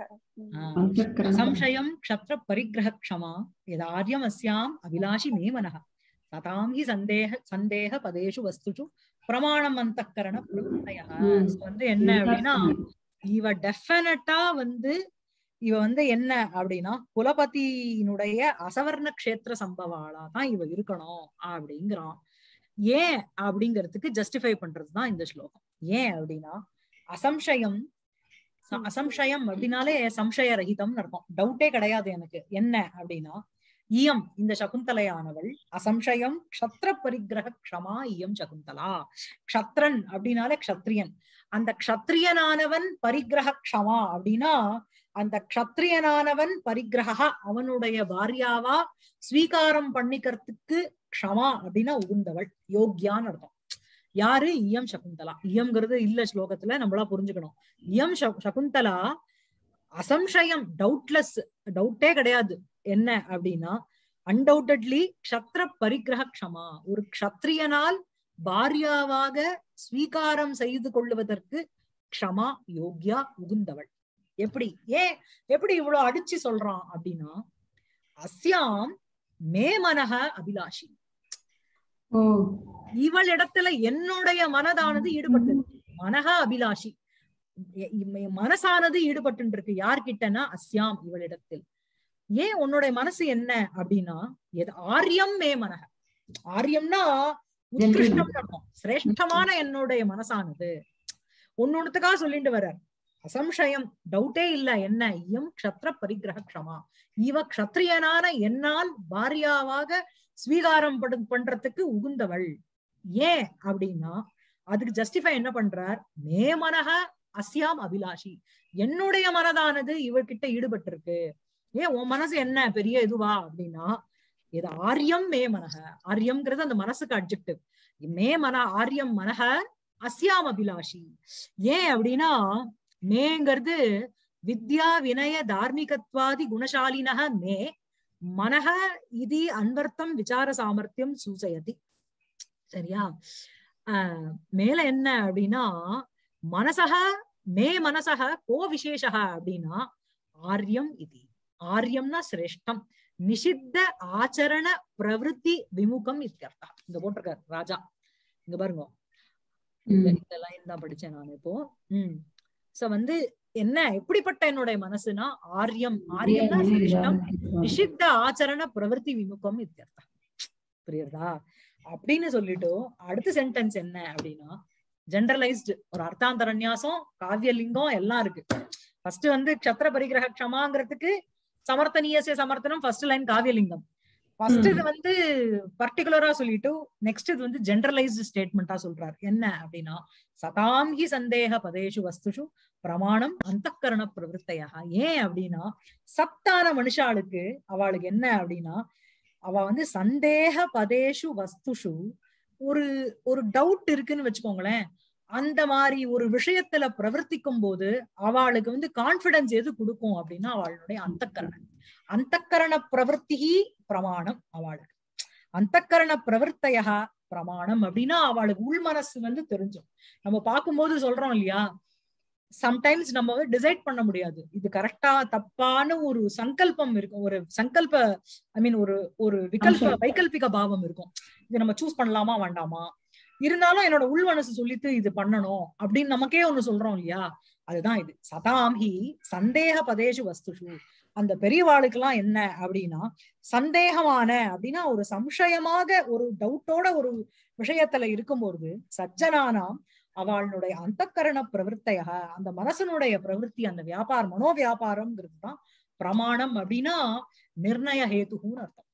Speaker 1: संशयं क्षत्र परिग्रह क्षमा यदार्यम् अस्याम् अभिलाषि मे मनः ततां हि सन्देह सन्देह पदेषु वस्तुषु பிரமாணம் அந்தக்கரண பிரவருத்தையா So வந்து என்ன அப்படின்னா இவ டெஃபினட்டா வந்து இவ வந்து என்ன அப்படின்னா குலபதியினுடைய அசவர்ண க்ஷேத்திர சம்பவாளா தான் இவ இருக்கணும் அப்படிங்கிறான் ஏன் அப்படிங்கிறதுக்கு ஜஸ்டிஃபை பண்றதுதான் இந்த ஸ்லோகம் ஏன் அப்படின்னா அசம்சயம் ச- அசம்சயம் அப்படின்னாலே சம்சய ரஹிதம்னு அர்த்தம் டவுட்டே கிடையாது எனக்கு என்ன அப்படின்னா இயம் இந்த சகுந்தலையானவள் அசம்சயம் க்ஷத்ர பரிகிரக க்ஷமா இயம் சகுந்தலா க்ஷத்ரன் அப்படின்னாலே க்ஷத்ரியன் அந்த க்ஷத்ரியனானவன் பரிகிரக க்ஷமா அப்படின்னா அந்த க்ஷத்ரியனானவன் பரிகிரக அவனுடைய பாரியாவா ஸ்வீகாரம் பண்ணிக்கிறதுக்கு க்ஷமா அப்படின்னா உகுந்தவள் யோக்யான்னு அர்த்தம் யாரு இயம் சகுந்தலா இயம்ங்கிறது இல்ல ஸ்லோகத்துல நம்மளா புரிஞ்சுக்கணும் இயம் ச- சகுந்தலா அசம்சயம் டவுட்லெஸ் டவுட்டே கிடையாது என்ன அப்படின்னா அன்டவுட்டட்லி க்ஷத்ர பரிகிரக க்ஷமா ஒரு க்ஷத்ரியனால் பாரியாவாக ஸ்வீகாரம் செய்து கொள்ளுவதற்கு க்ஷமா யோக்யா உகுந்தவள் எப்படி ஏன் எப்படி இவ்வளவு அடிச்சு சொல்றான் அப்படின்னா அஸ்யாம் மே மனக அபிலாஷி
Speaker 3: ஓ
Speaker 1: இவள் இடத்துல என்னுடைய மனதானது ஈடுபட்டு மனக அபிலாஷி எ- இம்ம- மனசானது ஈடுபட்டு இருக்கு யார்கிட்டனா அஸ்யாம் இவளிடத்தில் ஏன் உன்னுடைய மனசு என்ன அப்படின்னா எது ஆரியம் மே மனக ஆரியம்னா உத்கிருஷ்டம் அர்த்தம் சிரேஷ்டமான என்னுடைய மனசானது ஒன்னொன்னுத்துக்காக சொல்லிட்டு வர்றார் அசம்சயம் டவுட்டே இல்ல என்ன இயம் க்ஷத்ர பரிகிரக க்ஷமா இவ க்ஷத்ரியனான என்னால் பாரியாவாக ஸ்வீகாரம் படு- பண்றதுக்கு உகுந்தவள் ஏன் அப்படின்னா அதுக்கு ஜஸ்டிஃபை என்ன பண்றார் மே மனக அஸ்யாம் அபிலாஷி என்னுடைய மனதானது இவர்கிட்ட ஈடுபட்டிருக்கு ஏன் உன் மனசு என்ன பெரிய இதுவா அப்படின்னா இது ஆரியம் மே மனக ஆரியம்ங்கிறது அந்த மனசுக்கு அட்ஜெக்டிவ் மே மன ஆரியம் மனக அஸ்யாம் அபிலாஷி ஏன் அப்படின்னா மேங்கிறது வித்யா வினய தார்மிகத்வாதி குணசாலினக மே மனக இது அன்வர்த்தம் விசார சாமர்த்தியம் சூச்சயதி சரியா ஆஹ் மேல என்ன அப்படின்னா மனசக மே மனசக கோ விசேஷக அப்படின்னா ஆரியம் இது ஆரியம்னா சிரேஷ்டம் நிஷித்த ஆச்சரண பிரவருத்தி விமுகம் இத்தியர்த்தா இங்க போட்டிருக்காரு ராஜா இங்க பாருங்க இந்த
Speaker 3: ம்.
Speaker 1: இந்த லைன் தான் படிச்சேன் நான் இப்போ உம் சோ வந்து என்ன எப்படிப்பட்ட என்னுடைய மனசுனா ஆரியம் ஆரியம்னா சிரேஷ்டம் நிஷித்த ஆச்சரண பிரவருத்தி விமுகம் இத்தியர்த்தம் புரியுறதா அப்படின்னு சொல்லிட்டு அடுத்த சென்டென்ஸ் என்ன அப்படின்னா ஜெனரலைஸ்டு ஒரு அர்த்தாந்தரநியாசம் காவியலிங்கம் எல்லாம் இருக்கு ஃபர்ஸ்ட் வந்து க்ஷத்திர பரிகிரக க்ஷமாங்கிறதுக்கு சமர்த்தனீயசே சமர்த்தனம் ஃபர்ஸ்ட் லைன் காவியலிங்கம் ஃபர்ஸ்ட்
Speaker 3: ம்.
Speaker 1: இது வந்து பர்டிகுலரா சொல்லிட்டு நெக்ஸ்ட் இது வந்து ஜெனரலைஸ்டு ஸ்டேட்மெண்டா சொல்றாரு என்ன அப்படின்னா சதாம் ஹி சந்தேக பதேஷு வஸ்துஷு பிரமாணம் அந்தக்கரண பிரவருத்தையா ஏன் அப்படின்னா சத்தான மனுஷாளுக்கு அவளுக்கு என்ன அப்படின்னா அவ வந்து சந்தேக பதேஷு வஸ்துஷு ஒரு ஒரு டவுட் இருக்குன்னு வச்சுக்கோங்களேன் அந்த மாதிரி ஒரு விஷயத்துல பிரவர்த்திக்கும் போது அவளுக்கு வந்து கான்பிடன்ஸ் எது கொடுக்கும் அப்படின்னா அவளுடைய அந்தக்கரணம் அந்தக்கரண பிரவர்த்தி பிரமாணம் அவளுக்கு அந்தக்கரண பிரவர்த்தையா பிரமாணம் அப்படின்னா அவளுக்கு உள் மனசு வந்து தெரிஞ்சும் நம்ம பார்க்கும்போது சொல்றோம் இல்லையா சம்டைம்ஸ் நம்ம வந்து டிசைட் பண்ண முடியாது இது கரெக்டா தப்பான ஒரு சங்கல்பம் இருக்கும் ஒரு சங்கல்ப ஐ மீன் ஒரு ஒரு விகல்ப
Speaker 3: அம்சம்.
Speaker 1: வைகல்பிக பாவம் இருக்கும் இது நம்ம சூஸ் பண்ணலாமா வேண்டாமா இருந்தாலும் என்னோட உள் மனசு சொல்லிட்டு இது பண்ணணும் அப்படின்னு நமக்கே ஒண்ணு சொல்றோம் இல்லையா அதுதான் இது சதாம்ஹி சந்தேக பதேஷு வஸ்துஷு அந்த பெரியவாளுக்கெல்லாம் என்ன அப்படின்னா சந்தேகமான அப்படின்னா ஒரு சம்சயமாக ஒரு டவுட்டோட ஒரு விஷயத்துல இருக்கும்போது சஜ்ஜனானாம் அவளுடைய அந்தக்கரண பிரவருத்தைய அந்த மனசனுடைய பிரவருத்தி அந்த வியாபாரம் மனோ வியாபாரம்ங்கிறது தான் பிரமாணம் அப்படின்னா நிர்ணய ஹேதுன்னு அர்த்தம்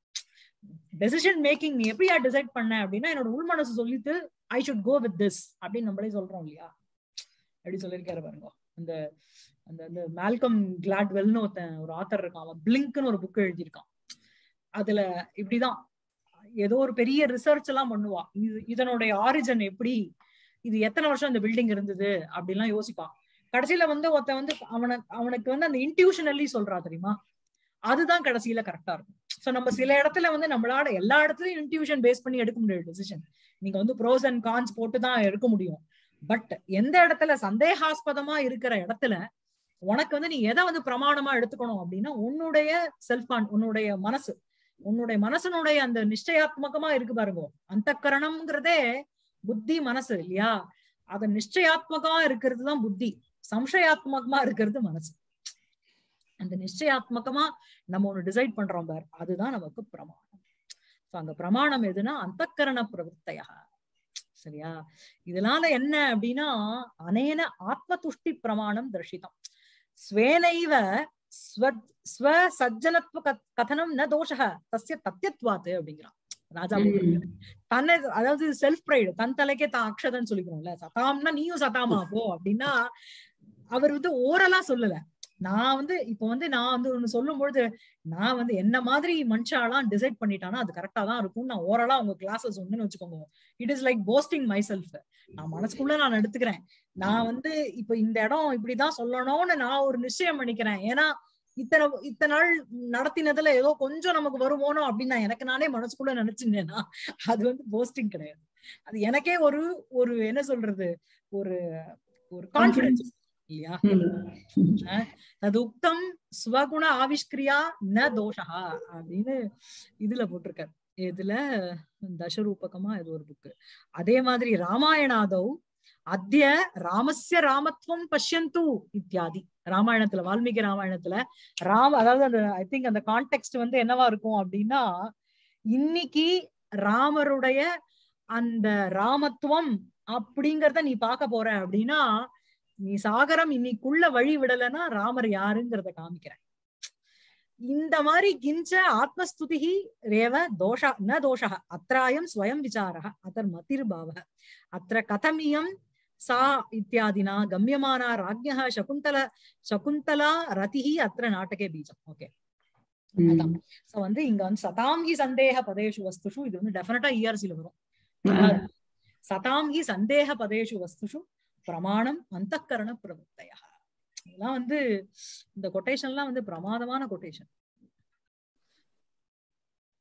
Speaker 1: டெசிஷன் மேக்கிங் நீ எப்படியா டிசைட் பண்ண அப்படின்னா என்னோட உள் மனசு சொல்லிட்டு I should go with this அப்படின்னு நம்மளே சொல்றோம் இல்லையா எப்படி சொல்லியிருக்காரு பாருங்க அந்த அந்த அந்த மால்கம் கிளாட்வெல்னு ஒருத்தன் ஒரு ஆத்தர் இருக்கான் அவன் பிளிங்க்னு ஒரு புக் எழுதியிருக்கான் அதுல இப்படிதான் ஏதோ ஒரு பெரிய ரிசர்ச் எல்லாம் பண்ணுவா இது இதனுடைய ஆரிஜன் எப்படி இது எத்தனை வருஷம் இந்த பில்டிங் இருந்தது அப்படிலாம் யோசிப்பான் கடைசியில வந்து ஒருத்தன் வந்து அவனுக்கு அவனுக்கு வந்து அந்த இன்டியூஷனல்லி சொல்றா தெரியுமா அதுதான் கடைசியில கரெக்டா இருக்கும் சோ நம்ம சில இடத்துல வந்து நம்மளால எல்லா இடத்துலயும் இன்டியூஷன் பேஸ் பண்ணி எடுக்க முடியாது டெசிஷன் நீங்க வந்து ப்ரோஸ் அண்ட் கான்ஸ் போட்டு தான் எடுக்க முடியும் பட் எந்த இடத்துல சந்தேகாஸ்பதமா இருக்கிற இடத்துல உனக்கு வந்து நீ எதை வந்து பிரமாணமா எடுத்துக்கணும் அப்படின்னா உன்னுடைய செல்ஃப் உன்னுடைய மனசு உன்னுடைய மனசனுடைய அந்த நிச்சயாத்மகமா இருக்கு பாருங்க அந்த கரணம்ங்கிறதே புத்தி மனசு இல்லையா அது நிச்சயாத்மகமா இருக்கிறது தான் புத்தி சம்சயாத்மகமா இருக்கிறது மனசு அந்த நிச்சயாத்மகமா நம்ம ஒண்ணு டிசைட் பண்றோம் பார் அதுதான் நமக்கு பிரமாணம் So, அங்க பிரமாணம் எதுனா அந்தக்கரண பிரவருத்தையா சரியா இதனால என்ன அப்படின்னா அனேன ஆத்ம துஷ்டி பிரமாணம் தர்ஷிதம் ஸ்வேனைவ ஸ்வ- ஸ்வ சஜ்ஜனத்துவ கத்- கதனம் ந தோஷக தஸ்ய தத்தியத்வாத்து அப்படிங்கிறான் ராஜா போட்டிருக்காரு. தன்னை அதாவது செல்ஃப் ப்ரைடு தன் தலைக்கே தான் அக்ஷதன்னு சொல்லிக்கணும்ல சதாம்னா நீயும் சதாமா போ அப்படின்னா அவர் வந்து ஓரலா சொல்லல நான் வந்து இப்போ வந்து நான் வந்து ஒண்ணு சொல்லும் பொழுது நான் வந்து என்ன மாதிரி மனுஷாலாம் டிசைட் பண்ணிட்டானா அது கரெக்டா தான் இருக்கும் நான் ஓரலா உங்க கிளாஸஸ் ஒண்ணுன்னு வச்சுக்கோங்க it is like posting my self நான் மனசுக்குள்ள நான் எடுத்துக்கிறேன் நான் வந்து இப்ப இந்த இடம் இப்படிதான் சொல்லணும்னு நான் ஒரு நிச்சயம் பண்ணிக்கிறேன் ஏன்னா இத்தனை இத்தனை நாள் நடத்தினதுல ஏதோ கொஞ்சம் நமக்கு வருமோனோ அப்படின்னு நான் எனக்கு நானே மனசுக்குள்ள நினைச்சிருந்தேன்னா அது வந்து போஸ்டிங் கிடையாது அது எனக்கே ஒரு ஒரு என்ன சொல்றது ஒரு ஒரு கான்பிடன்ஸ் இல்லையா அது உக்தம் ஸ்வகுண ஆவிஷ்கிரியா ந தோஷா அப்படின்னு இதுல போட்டிருக்காரு இதுல தசரூபகமா இது ஒரு புக்கு அதே மாதிரி ராமாயணாதௌ அத்திய ராமஸ்ய ராமத்துவம் பஷ்யந்து இத்தியாதி ராமாயணத்துல வால்மீகி ராமாயணத்துல ராம அதாவது அந்த ஐ திங்க் அந்த கான்டெக்ட் வந்து என்னவா இருக்கும் அப்படின்னா இன்னைக்கு ராமருடைய அந்த ராமத்துவம் அப்படிங்கறத நீ பார்க்க போற அப்படின்னா நீ சாகரம் இன்னைக்குள்ள வழி விடலைன்னா ராமர் யாருங்கிறத காமிக்கிறேன் இந்த மாதிரி கிஞ்ச ஆத்மஸ்துதி ரேவ தோஷ ந தோஷ அत्रायं ஸ்வயம் விசாரः அத்தர் மதிர்பாவः அத்திர கதமியம் சா இத்தியாதினா கம்யமானா ராஜ்யः சகுந்தல சகுந்தலா ரதிஹி அத்திர நாடகே பீஜம் ஓகே அதான் சோ வந்து இங்க வந்து சதாங்கி சந்தேக பதேஷு வஸ்துஷு இது வந்து டெஃபினட்டா இஆர்சில வரும் சதாங்கி சந்தேக பதேஷு வஸ்துஷு பிரமாணம் அந்தக்கரண பிரவர்த்தையா இதெல்லாம் வந்து இந்த கொட்டேஷன்லாம் வந்து பிரமாதமான கொட்டேஷன்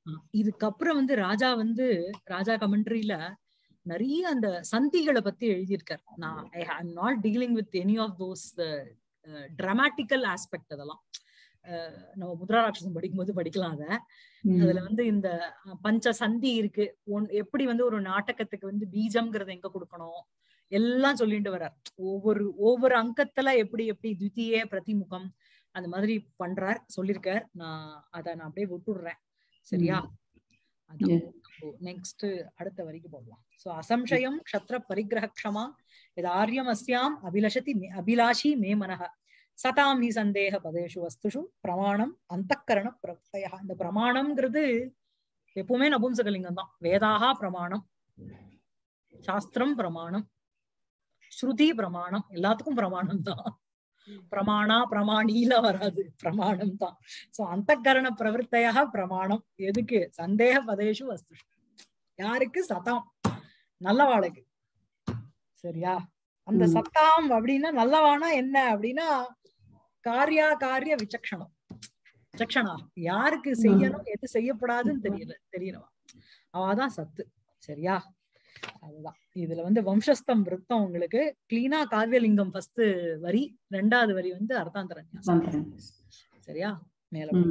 Speaker 1: ஆ, இதுக்கப்புறம் வந்து ராஜா வந்து ராஜா கமெண்ட்ரியில நிறைய அந்த சந்திகளை பத்தி எழுதியிருக்கார் நான் I I'm not dealing with any of those dramatical aspect அதெல்லாம் அஹ், நம்ம முத்ராராட்சசம் படிக்கும்போது படிக்கலாம் அத
Speaker 3: ம்.
Speaker 1: அதுல வந்து இந்த அஹ், பஞ்ச சந்தி இருக்கு ஒன் எப்படி வந்து ஒரு நாடகத்துக்கு வந்து பீஜம்ங்கிறத எங்க கொடுக்கணும் எல்லாம் சொல்லிட்டு வர்றார் ஒவ்வொரு ஒவ்வொரு அங்கத்துல எப்படி எப்படி துவித்திய பிரதிமுகம் அந்த மாதிரி பண்றார் சொல்லியிருக்கார் நான் அத நான் அப்படியே விட்டுடுறேன் சரியா
Speaker 3: Yes.
Speaker 1: நெக்ஸ்ட் அடுத்த வரைக்கும் போடலாம் சோ அசம்சயம் க்ஷத்ர பரிகிரக க்ஷமா யதாரியம் அஸ்யாம் அபிலஷதி மே- அபிலாஷி மே மனஹ சதாம் நி சந்தேக பதேஷு வஸ்துஷு பிரமாணம் அந்தக்கரண பிரத்யா இந்த பிரமாணம்ங்கிறது எப்பவுமே நபும்சகலிங்கம் தான் வேதாகா பிரமாணம் சாஸ்திரம் பிரமாணம் ஸ்ருதி பிரமாணம் எல்லாத்துக்கும் பிரமாணம் தான் பிரமாணா பிரமாணில வராது பிரமாணம் தான் சோ அந்தக்கரண பிரவருத்தையாக பிரமாணம் எதுக்கு சந்தேக பதேஷு வஸ்துஷு யாருக்கு சதாம் நல்லவாளுக்கு சரியா அந்த
Speaker 3: ம்.
Speaker 1: சத்தாம் அப்படின்னா நல்லவானா என்ன அப்படின்னா காரியா காரிய விசக்ஷணம் விசக்ஷணா யாருக்கு செய்யணும் எது செய்யப்படாதுன்னு தெரியல தெரியறவா அவாதான் சத்து சரியா அதுதான் இதுல வந்து வம்சஸ்தம் விருத்தம் உங்களுக்கு கிளீனா காவியலிங்கம் ஃபர்ஸ்ட் வரி ரெண்டாவது வரி வந்து அர்த்தாந்தர நியாசம்.
Speaker 3: சாந்திரம்.
Speaker 1: சரியா மேல
Speaker 3: ம்.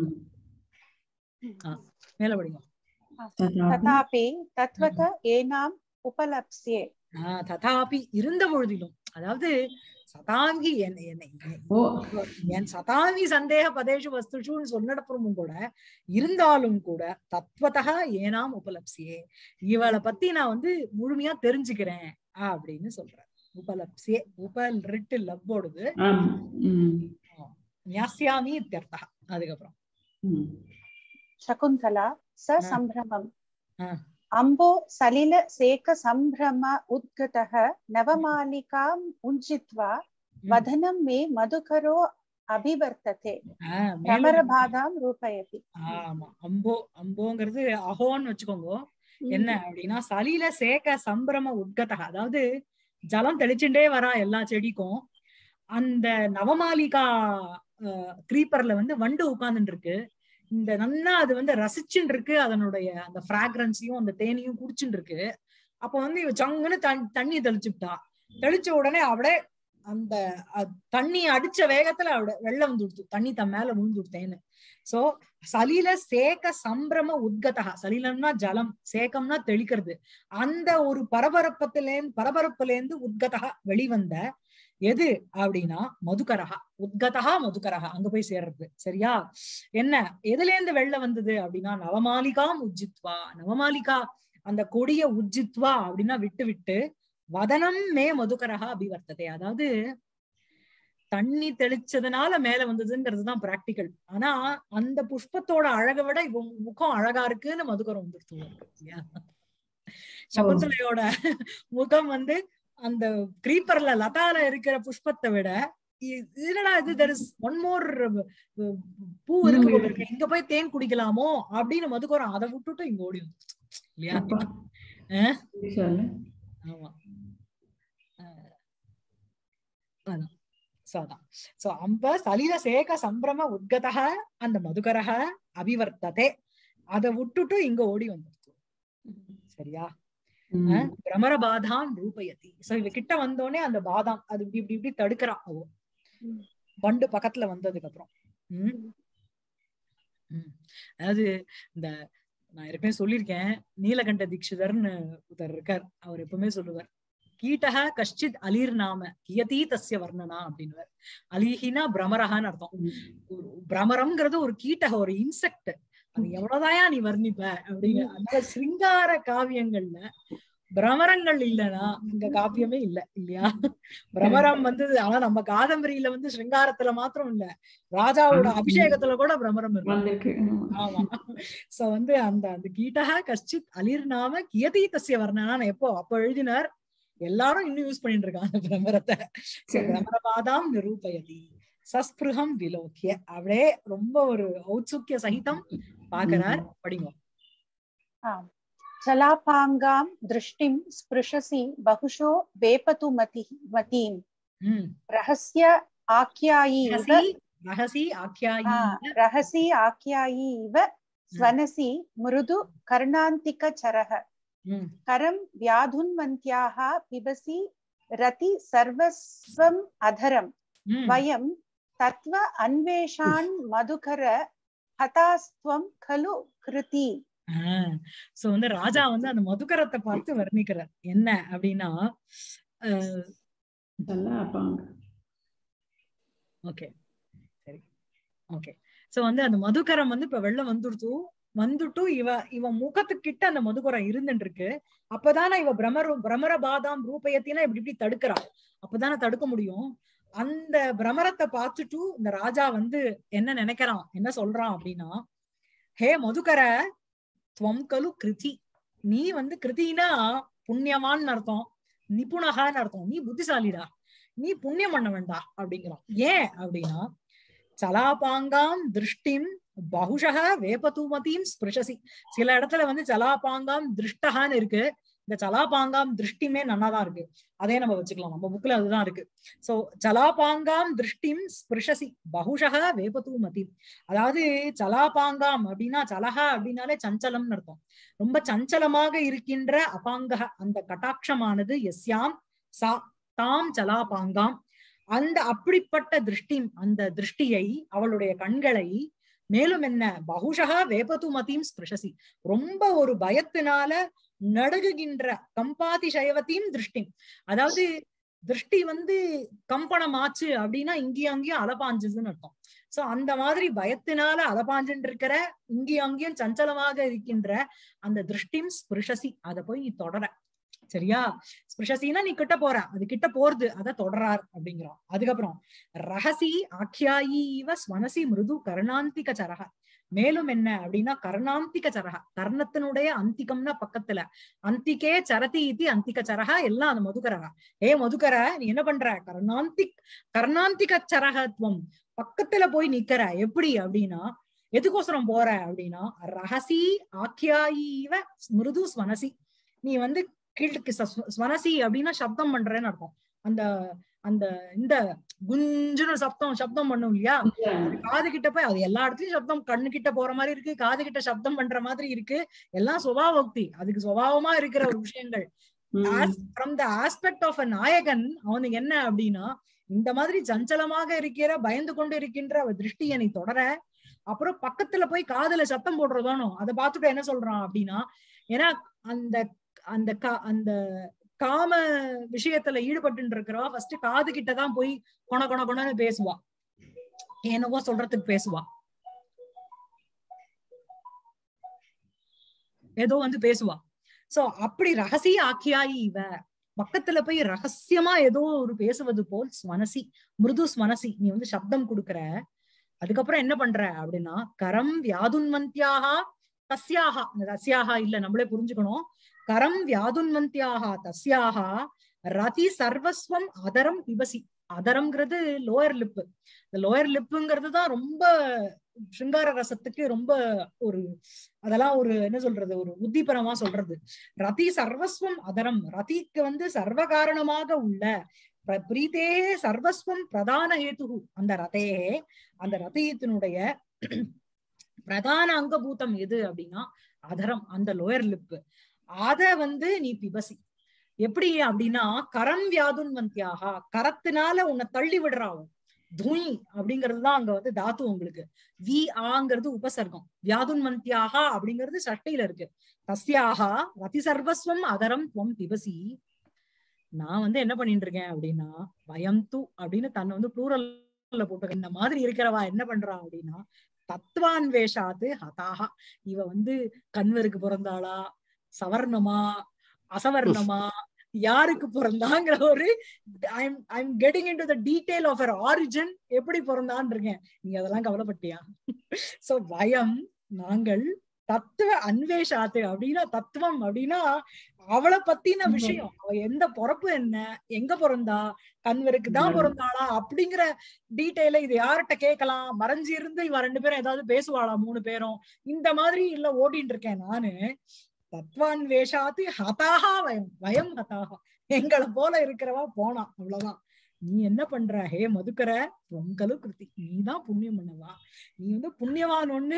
Speaker 1: படிங்க. மேல படிங்க
Speaker 3: ததாபி
Speaker 2: तथापि तत्त्वत एनाम् उपलप्स्ये
Speaker 1: ஆஹ் ததாபி இருந்த பொழுதிலும் அதாவது சதாங்கி என் என்னை-
Speaker 3: ஓ
Speaker 1: என் சதாங்கி சந்தேக பதேஷு வஸ்துஷுன்னு சொன்னடப்புறமும் கூட இருந்தாலும் கூட தத்வதா ஏனாம் உபலப்சியே இவளை பத்தி நான் வந்து முழுமையா தெரிஞ்சுக்கிறேன் அப்படின்னு சொல்றேன் உபலப்சியே உபல் ரிட்டு லப்போடுது
Speaker 3: ஆம் ம்
Speaker 1: ஞாஸ்யாமி இத்தியர்த்தா அதுக்கப்புறம்
Speaker 3: ம்
Speaker 2: शकुन्तला स
Speaker 1: हा.
Speaker 2: सम्भ्रमम्
Speaker 1: हा.
Speaker 2: अम्बो सलिल सेक सम्भ्रम उद्गतः नवमालिकाम् उञ्जित्वा
Speaker 1: ம்.
Speaker 2: वदनं मे मधुकरो अभिवर्तते
Speaker 1: ஆஹ் மேலும்
Speaker 2: भ्रमरबाधां रूपयति
Speaker 1: ஆமா அம்போ அம்போங்கிறது அஹோன்னு வச்சுக்கோங்க என்ன அப்படின்னா சலில சேக சம்பிரம உட்கதக அதாவது ஜலம் தெளிச்சுட்டே வரா எல்லா செடிக்கும் அந்த நவமாலிகா கிரீப்பர்ல வந்து வண்டு உட்கார்ந்துட்டு இருக்கு இந்த நன்னா அது வந்து ரசிச்சுட்டு இருக்கு அதனுடைய அந்த பிராக்ரன்ஸையும் அந்த தேனையும் குடிச்சுட்டு இருக்கு அப்ப வந்து இவ சங்குன்னு தண்- தண்ணி தெளிச்சுட்டா தெளிச்ச உடனே அவளே அந்த அ- தண்ணி அடிச்ச வேகத்துல அவட வெள்ளம் வந்து விடுத்து தண்ணி தன் மேல விழுந்து விட்டேன்னு சோ சலில சேக சம்பிரம உத்கதா சலிலம்னா ஜலம் சேகம்னா தெளிக்கிறது அந்த ஒரு பரபரப்பத்திலேருந்து பரபரப்புலேருந்து உத்கதா வெளிவந்த எது அப்படின்னா மதுகரகா உத்கதா மதுகரகா அங்க போய் சேர்றது சரியா என்ன எதுல இருந்து வெளில வந்தது அப்படின்னா நவமாலிகாம் உஜ்ஜித்வா நவமாலிகா அந்த கொடிய உஜ்ஜித்வா அப்படின்னா விட்டு விட்டு வதனம் மே மதுகரகா அபிவர்த்ததே அதாவது தண்ணி தெளிச்சதுனால மேல வந்ததுங்கிறதுதான் பிராக்டிக்கல் ஆனா அந்த புஷ்பத்தோட அழகை விட இவ முகம் அழகா இருக்குன்னு மதுகரம் வந்துருச்சு இல்லையா சகுந்தலையோட முகம் வந்து அந்த கிரீப்பர்ல லதால இருக்கிற புஷ்பத்தை விட இ- என்னடா இது தெர் இஸ் ஒன் மோர் பூ இருக்கு போல இருக்கு இங்க போய் தேன் குடிக்கலாமோ அப்படின்னு மதுகரம் அதை விட்டுட்டு இங்க ஓடி வந்துருச்சு இல்லையா
Speaker 3: அப்பா.
Speaker 1: ஆ?
Speaker 3: சொல்லு
Speaker 1: ஆமா அஹ் அதான் So அதான் சோ அம்ப சலில சேக சம்பிரம உத்கதக அந்த மதுகரக அபிவர்த்ததே அதை விட்டுட்டு இங்க ஓடி வந்துருச்சு சரியா
Speaker 3: ம்.
Speaker 1: அஹ் பிரமர பாதாம் ரூபயதி சோ இவ கிட்ட வந்தோடனே அந்த பாதாம் அது இப்படி இப்படி இப்படி தடுக்கிறான் அவ
Speaker 2: ம்.
Speaker 1: பண்டு பக்கத்துல வந்ததுக்கு அப்புறம் உம் உம் அதாவது இந்த நான் ஏற்கனவே சொல்லியிருக்கேன் நீலகண்ட தீட்சிதர்னு ஒருத்தர் இருக்கார் அவர் எப்பவுமே சொல்லுவார் கீட்டக கஷ்டித் அலிர் நாம கியதி தஸ்ய வர்ணனா அப்படின்னுவார் அலிஹினா பிரமரகான்னு அர்த்தம் ஒரு பிரமரம்ங்கிறது ஒரு கீட்டக ஒரு இன்செக்ட் அது எவ்வளவுதாயா நீ வர்ணிப்ப அப்படின்னு அதனால சிருங்கார காவியங்கள்ல பிரமரங்கள் இல்லைன்னா அங்க காவியமே இல்ல இல்லையா பிரமரம் வந்து ஆனா நம்ம காதம்பரியில வந்து சிருங்காரத்துல மாத்திரம் இல்ல ராஜாவோட அபிஷேகத்துல கூட பிரமரம் இருக்கு
Speaker 3: வந்திருக்கு
Speaker 1: ஆமா சோ வந்து அந்த அந்த கீட்டக கஷ்டித் அலிர் நாம கியதி தஸ்ய வர்ணனா எப்போ அப்ப எழுதினார் எல்லாரும் இன்னும் யூஸ் பண்ணிட்டு இருக்காங்க அந்த பிரமரத்தை So,
Speaker 3: சரி.
Speaker 1: பிரமரபாதாம் நிரூபயதி சஸ்பிருகம் விலோக்கிய அப்படியே ரொம்ப ஒரு ஔத்சுக்கிய சகிதம் பாக்குறார் படிங்க
Speaker 2: आम् जलापाङ्गां दृष्टिं स्पृशसि बहुशो वेपतु मतिः मतीं
Speaker 1: உம்
Speaker 2: रहस्य आख्यायी इव
Speaker 1: ரகசி ரகசி ஆக்கியாயி
Speaker 2: आ, रहसि आख्यायी इव स्वनसि मृदु कर्णान्तिकचरः
Speaker 1: ம்
Speaker 2: करं व्याधुन्वन्त्याः पिबसि रति सर्वस्वम् अधरम्
Speaker 1: ம்
Speaker 2: वयं तत्त्व अन्वेषान् मधुकर हतास्त्वं खलु कृति
Speaker 1: சோ வந்து ராஜா வந்து அந்த மதுக்கரத்தை பார்த்து வர்ணிக்கிறார் என்ன அப்படின்னா
Speaker 3: சல்லாபாங்க
Speaker 1: ஓகே சரி ஓகே சோ வந்து அந்த மதுக்கரம் வந்து இப்ப வெளில வந்துடுச்சு வந்துட்டு இவ இவ முகத்துக்கிட்ட அந்த மதுக்கரம் இருந்துட்டு இருக்கு அப்பதானே இவ பிரமரு பிரமர பாதாம் ரூபயத்தினா இப்படி இப்படி தடுக்கிறா அப்பதானே தடுக்க முடியும் அந்த பிரமரத்தை பார்த்துட்டு இந்த ராஜா வந்து என்ன நினைக்கிறான் என்ன சொல்றான் அப்படின்னா ஹே மதுக்கர துவம் கலு கிருதி நீ வந்து கிருதினா புண்ணியவான்னு அர்த்தம் நிபுணகான்னு அர்த்தம் நீ புத்திசாலிடா நீ புண்ணியம் பண்ண வேண்டாம் அப்படிங்கிறான் ஏன் அப்படின்னா சலாபாங்காம் திருஷ்டிம் பகுஷக வேபதூமதியும் ஸ்பிருஷசி சில இடத்துல வந்து சலாபாங்காம் திருஷ்டகான்னு இருக்கு இந்த சலாபாங்காம் திருஷ்டிமே நன்னாதான் இருக்கு அதே நம்ம வச்சுக்கலாம் நம்ம புக்ல அதுதான் இருக்கு சோ சலாபாங்காம் திருஷ்டிம் ஸ்பிருஷசி பகுஷக வேபதூமதி அதாவது சலாபாங்காம் அப்படின்னா சலஹா அப்படின்னாலே சஞ்சலம்னு அர்த்தம் ரொம்ப சஞ்சலமாக இருக்கின்ற அபாங்கக அந்த கட்டாட்சமானது எஸ்யாம் சா தாம் சலாபாங்காம் அந்த அப்படிப்பட்ட திருஷ்டி அந்த திருஷ்டியை அவளுடைய கண்களை மேலும் என்ன பகுஷகா வேபதுமதியும் ஸ்பிருஷசி ரொம்ப ஒரு பயத்தினால நடுகுகின்ற கம்பாதி சைவத்தையும் திருஷ்டி அதாவது திருஷ்டி வந்து கம்பனம் ஆச்சு அப்படின்னா இங்கேயும் அங்கேயும் அலபாஞ்சுதுன்னு அர்த்தம் சோ அந்த மாதிரி பயத்தினால அலபாஞ்சுன்னு இருக்கிற இங்கேயும் அங்கேயும் சஞ்சலமாக இருக்கின்ற அந்த திருஷ்டிம் ஸ்பிருஷசி அதை போய் நீ தொடர சரியா ஸ்பிருஷசினா நீ கிட்ட போற அது கிட்ட போறது அத தொடரார் அப்படிங்கிறோம் அதுக்கப்புறம் ரகசி ஆக்கியாயி இவ ஸ்வனசி மிருது கருணாந்திக சரக மேலும் என்ன அப்படின்னா கர்ணாந்திக சரக கர்ணத்தினுடைய அந்திகம்னா பக்கத்துல அந்திகே சரதி இது அந்திக சரக எல்லாம் அந்த மதுகரக ஏ மதுகர நீ என்ன பண்ற கர்ணாந்திக் கர்ணாந்திக சரகத்துவம் பக்கத்துல போய் நிக்கிற எப்படி அப்படின்னா எதுக்கோசரம் போற அப்படின்னா ரகசி ஆக்கியாயிவ மிருது ஸ்வனசி நீ வந்து கீழ்க்கு ச- ஸ்வனசி அப்படின்னா சப்தம் பண்றேன்னு அர்த்தம் அந்த அந்த இந்த குஞ்சுன்னு சப்தம் சப்தம் பண்ணும் இல்லையா காது கிட்ட போய் அது எல்லா இடத்துலயும் சப்தம் கண்ணு கிட்ட போற மாதிரி இருக்கு காது கிட்ட சப்தம் பண்ற மாதிரி இருக்கு எல்லாம் சுபாவோக்தி அதுக்கு சுபாவமா இருக்கிற ஒரு விஷயங்கள் from the aspect of a நாயகன் அவனுக்கு என்ன அப்படின்னா இந்த மாதிரி சஞ்சலமாக இருக்கிற பயந்து கொண்டு இருக்கின்ற அவ திருஷ்டியை நீ தொடர அப்புறம் பக்கத்துல போய் காதுல சத்தம் போடுறதானோ அதை பார்த்துட்டு என்ன சொல்றான் அப்படின்னா ஏன்னா அந்த அந்த கா- அந்த காம விஷயத்துல ஈடுபட்டு இருக்கிறவா ஃபர்ஸ்ட் காது கிட்டதான் போய் கொண கொண கொணன்னு பேசுவா என்னவோ சொல்றதுக்கு பேசுவா ஏதோ வந்து பேசுவா சோ அப்படி ரகசிய ஆக்கியாயி இவ பக்கத்துல போய் ரகசியமா ஏதோ ஒரு பேசுவது போல் ஸ்வனசி மிருது ஸ்வனசி நீ வந்து சப்தம் கொடுக்கற அதுக்கப்புறம் என்ன பண்ற அப்படின்னா கரம் வியாதுன்வந்தியாகா தஸ்யாகா இந்த தஸ்யாகா இல்ல நம்மளே புரிஞ்சுக்கணும் கரம் வியாதுன்வந்தியாகா தஸ்யாகா ரதி சர்வஸ்வம் அதரம் பிபசி அதரம்ங்கிறது லோயர் லிப்பு இந்த லோயர் லிப்புங்கிறது தான் ரொம்ப சிங்கார ரசத்துக்கு ரொம்ப ஒரு அதெல்லாம் ஒரு என்ன சொல்றது ஒரு உத்தீபனமா சொல்றது ரதி சர்வஸ்வம் அதரம் ரதிக்கு வந்து சர்வ காரணமாக உள்ள பிர- பிரீத்தே சர்வஸ்வம் பிரதான ஹேத்து அந்த ரதே அந்த ரதயத்தினுடைய பிரதான அங்கபூதம் எது அப்படின்னா அதரம் அந்த லோயர் லிப்பு அத வந்து நீ பிபசி எப்படி அப்படின்னா கரம் வியாதுன்வந்தியாக கரத்தினால உன்னை தள்ளி விடுறாவும் துய் அப்படிங்கிறது தான் அங்க வந்து தாத்து உங்களுக்கு வி ஆங்கிறது உபசர்க்கம் வியாதுன்வந்தியாக அப்படிங்கிறது சட்டையில இருக்கு தஸ்யாகா ரதி சர்வஸ்வம் அதரம் துவம் பிபசி நான் வந்து என்ன பண்ணிட்டு இருக்கேன் அப்படின்னா பயம் து அப்படின்னு தன்னை வந்து ப்ளூரல்ல போட்டு இந்த மாதிரி இருக்கிறவா என்ன பண்றா அப்படின்னா தத்வான்வேஷாத்து ஹதாகா இவ வந்து கண்வருக்கு பிறந்தாளா சவர்ணமா அசவர்ணமா யாருக்கு பிறந்தாங்கிற ஒரு I'm I'm getting into the detail of அவர் ஆரிஜின் எப்படி பிறந்தான்னு இருக்கேன் நீங்க அதெல்லாம் கவலைப்பட்டியா சோ பயம் நாங்கள் தத்துவ அன்வேஷாத்து அப்படின்னா தத்துவம் அப்படின்னா அவளை பத்தின விஷயம் அவ எந்த பொறப்பு என்ன எங்க பிறந்தா கண்வருக்கு தான்
Speaker 3: ம்.
Speaker 1: பிறந்தாளா அப்படிங்கிற டீட்டெயில இது யார்கிட்ட கேட்கலாம் மறைஞ்சு இருந்து இவ ரெண்டு பேரும் ஏதாவது பேசுவாளா மூணு பேரும் இந்த மாதிரி இல்ல ஓடிட்டு இருக்கேன் நானு தத்வான் வேஷாத்து ஹதாகா வயம் வயம் ஹதாகா எங்களை போல இருக்கிறவா போனா அவ்வளவுதான் நீ என்ன பண்ற ஹே மதுக்கர பொங்கலு கிருதி நீதான் புண்ணியம் பண்ணவா நீ வந்து புண்ணியவான் ஒண்ணு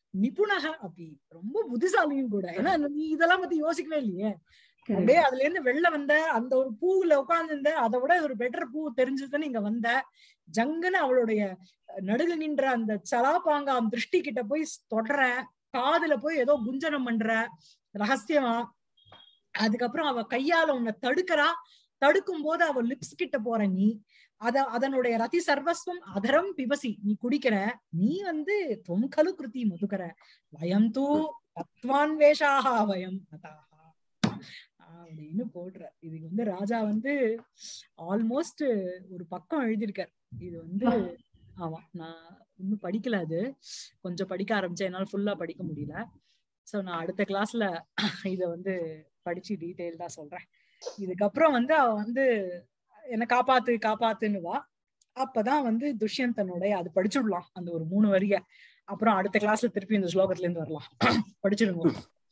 Speaker 1: நிபுணக அப்படி ரொம்ப புத்திசாலியும் கூட ஏன்னா நீ இதெல்லாம் பத்தி யோசிக்கவே இல்லையே
Speaker 3: correct.
Speaker 1: அப்படியே அதுல இருந்து வெளில வந்த அந்த ஒரு பூவுல உட்கார்ந்து அதை விட ஒரு பெட்டர் பூ தெரிஞ்சதுன்னு இங்க வந்த ஜங்குன்னு அவளுடைய நடுங்குகின்ற அந்த சலாபாங்காம் திருஷ்டி கிட்ட போய் தொடர காதுல போய் ஏதோ குஞ்சனம் பண்ற ரகசியமா அதுக்கப்புறம் அவ கையால உன்னை தடுக்கிறா தடுக்கும் போது அவ லிப்ஸ் கிட்ட போற நீ அத அதனுடைய ரதி சர்வஸ்வம் அதரம் பிபசி நீ குடிக்கிற நீ வந்து தொம்கலு கிருதி மதுக்கர வயம் தூ தத்வான்வேஷாக வயம் அதாக அப்படின்னு போடுற இதுக்கு வந்து ராஜா வந்து ஆல்மோஸ்ட் ஒரு பக்கம் எழுதியிருக்கார் இது வந்து ஆமா நான் இன்னும் படிக்கல அது கொஞ்சம் படிக்க ஆரம்பிச்சேன் என்னால ஃபுல்லா படிக்க முடியல சோ நான் அடுத்த கிளாஸ்ல இத வந்து படிச்சு டீட்டெயில்டா சொல்றேன் இதுக்கப்புறம் வந்து அவ வந்து என்ன காப்பாத்து காப்பாத்துன்னுவா அப்பதான் வந்து துஷ்யந்தனுடைய அது படிச்சுடலாம் அந்த ஒரு மூணு வரிய அப்புறம் அடுத்த கிளாஸ்ல திருப்பி இந்த ஸ்லோகத்துல இருந்து வரலாம் படிச்சிடுங்க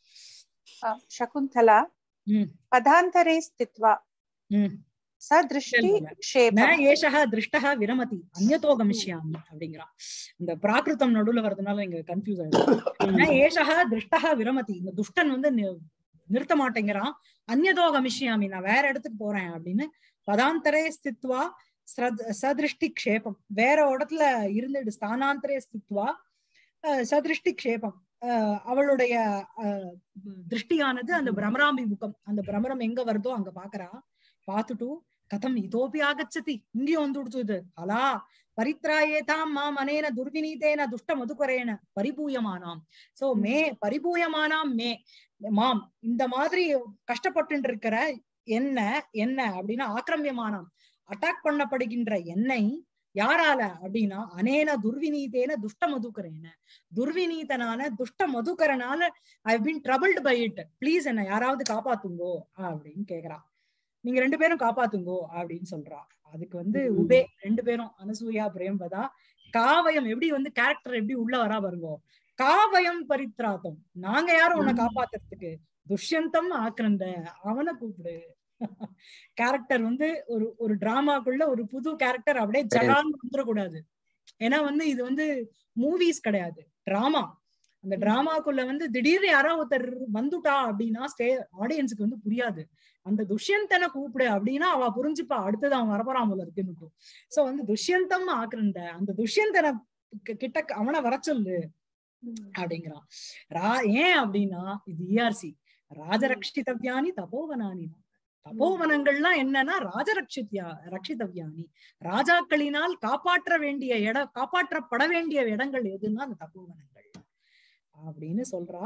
Speaker 2: अ, शकुन्तला
Speaker 1: ம்
Speaker 2: पदान्तरे स्थित्वा
Speaker 1: ம்
Speaker 2: स दृष्टि
Speaker 1: ந
Speaker 2: क्षेपम्
Speaker 1: ஏஷக திருஷ்டக விரமதி அந்நதோ கமிஷ்யாமி அப்படிங்கிறான் இந்த பிராகிருதம் நடுவுல வர்றதுனால இங்க கன்ஃபியூஸ் ஆயிடுச்சு ந ஏஷக திருஷ்டக விரமதி இந்த துஷ்டன் வந்து நி- நிறுத்த மாட்டேங்கிறான் அந்நதோ கமிஷ்யாமி நான் வேற இடத்துக்கு போறேன் அப்படின்னு பதாந்தரே ஸ்தித்வா ஸ்ரத்- சதிருஷ்டி க்ஷேபம் வேற இடத்துல இருந்துடு ஸ்தானாந்தரே ஸ்தித்வா அஹ், சதிருஷ்டி க்ஷேபம் அஹ், அவளுடைய அஹ், திருஷ்டியானது அந்த பிரமராம்பி முகம் அந்த பிரமரம் எங்க வருதோ அங்க பாக்குறா பார்த்துட்டு கதம் இதோபி ஆகச்சதி இங்கேயும் வந்து கொடுத்து இது அலா பரித்ராயேதாம் மாம் அனேன துர்வினீதேன துஷ்ட மதுகரேன பரிபூயமானாம் சோ மே பரிபூயமானாம் மே மாம் இந்த மாதிரி கஷ்டப்பட்டு இருக்கிற என்ன என்ன அப்படின்னா ஆக்கிரமியமானாம் அட்டாக் பண்ணப்படுகின்ற என்னை யாரால அப்படின்னா அனேன துர்வினீதேன துஷ்ட மதுக்கரேன துர்வினீதனான துஷ்ட மதுக்கரனால I been troubled by it please என்ன யாராவது காப்பாத்துங்கோ அப்படின்னு கேக்குறா நீங்க ரெண்டு பேரும் காப்பாத்துங்கோ அப்படின்னு சொல்றா அதுக்கு வந்து
Speaker 3: ம்.
Speaker 1: உபே ரெண்டு பேரும் அனசூயா பிரேம்பதா காவயம் எப்படி வந்து கேரக்டர் எப்படி உள்ள வரா பாருங்கோ காவயம் பரித்ராத்தம் நாங்க யாரும் உன்னை
Speaker 3: ம்.
Speaker 1: காப்பாத்துறதுக்கு துஷ்யந்தம் ஆக்கிரந்த அவனை கூப்பிடு கேரக்டர் வந்து ஒரு ஒரு டிராமாக்குள்ள ஒரு புது கேரக்டர் அப்படியே ஜடான்னு வந்துடக்கூடாது ஏன்னா வந்து இது வந்து மூவிஸ் கிடையாது டிராமா அந்த டிராமாக்குள்ள வந்து திடீர்னு யாரோ ஒருத்தர் வந்துட்டா அப்படின்னா ஸ்டே ஆடியன்ஸுக்கு வந்து புரியாது அந்த துஷ்யந்தனை கூப்பிடு அப்படின்னா அவ புரிஞ்சுப்பா அடுத்தது அவன் வரப்போறான் போல இருக்குன்னு சோ வந்து துஷ்யந்தம் ஆக்குறந்த அந்த துஷ்யந்தனை கி- கிட்ட அவனை வர சொல்லு அப்படிங்கிறான் ரா ஏன் அப்படின்னா இது இஆர்சி ராஜரக்ஷிதவ்யானி தபோவனானி தபோவனங்கள்லாம் என்னன்னா ராஜரக்ஷித்யா ரக்ஷிதவ்யானி ராஜாக்களினால் காப்பாற்ற வேண்டிய இட காப்பாற்றப்பட வேண்டிய இடங்கள் எதுன்னா அந்த தபோவனங்கள் அப்படின்னு சொல்றா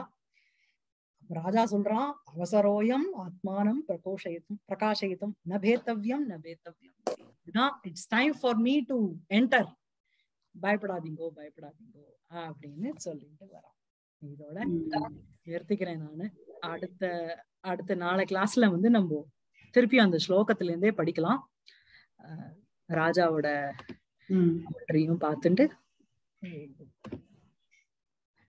Speaker 1: அப்ப ராஜா சொல்றான் அவசரோயம் ஆத்மானம் பிரகோஷயித்தும் பிரகாஷயித்தும் நபேத்தவ்யம் நபேத்தவ்யம் இதுதான் it's time for me to enter பயப்படாதீங்கோ பயப்படாதீங்கோ அப்படின்னு சொல்லிட்டு வரான் இதோட
Speaker 3: ம்.
Speaker 1: நிறுத்திக்கிறேன் நானு அடுத்த அடுத்த நாளை கிளாஸ்ல வந்து நம்ம திருப்பி அந்த ஸ்லோகத்துல இருந்தே படிக்கலாம் அஹ் ராஜாவோட
Speaker 3: ம்.
Speaker 1: பார்த்துட்டு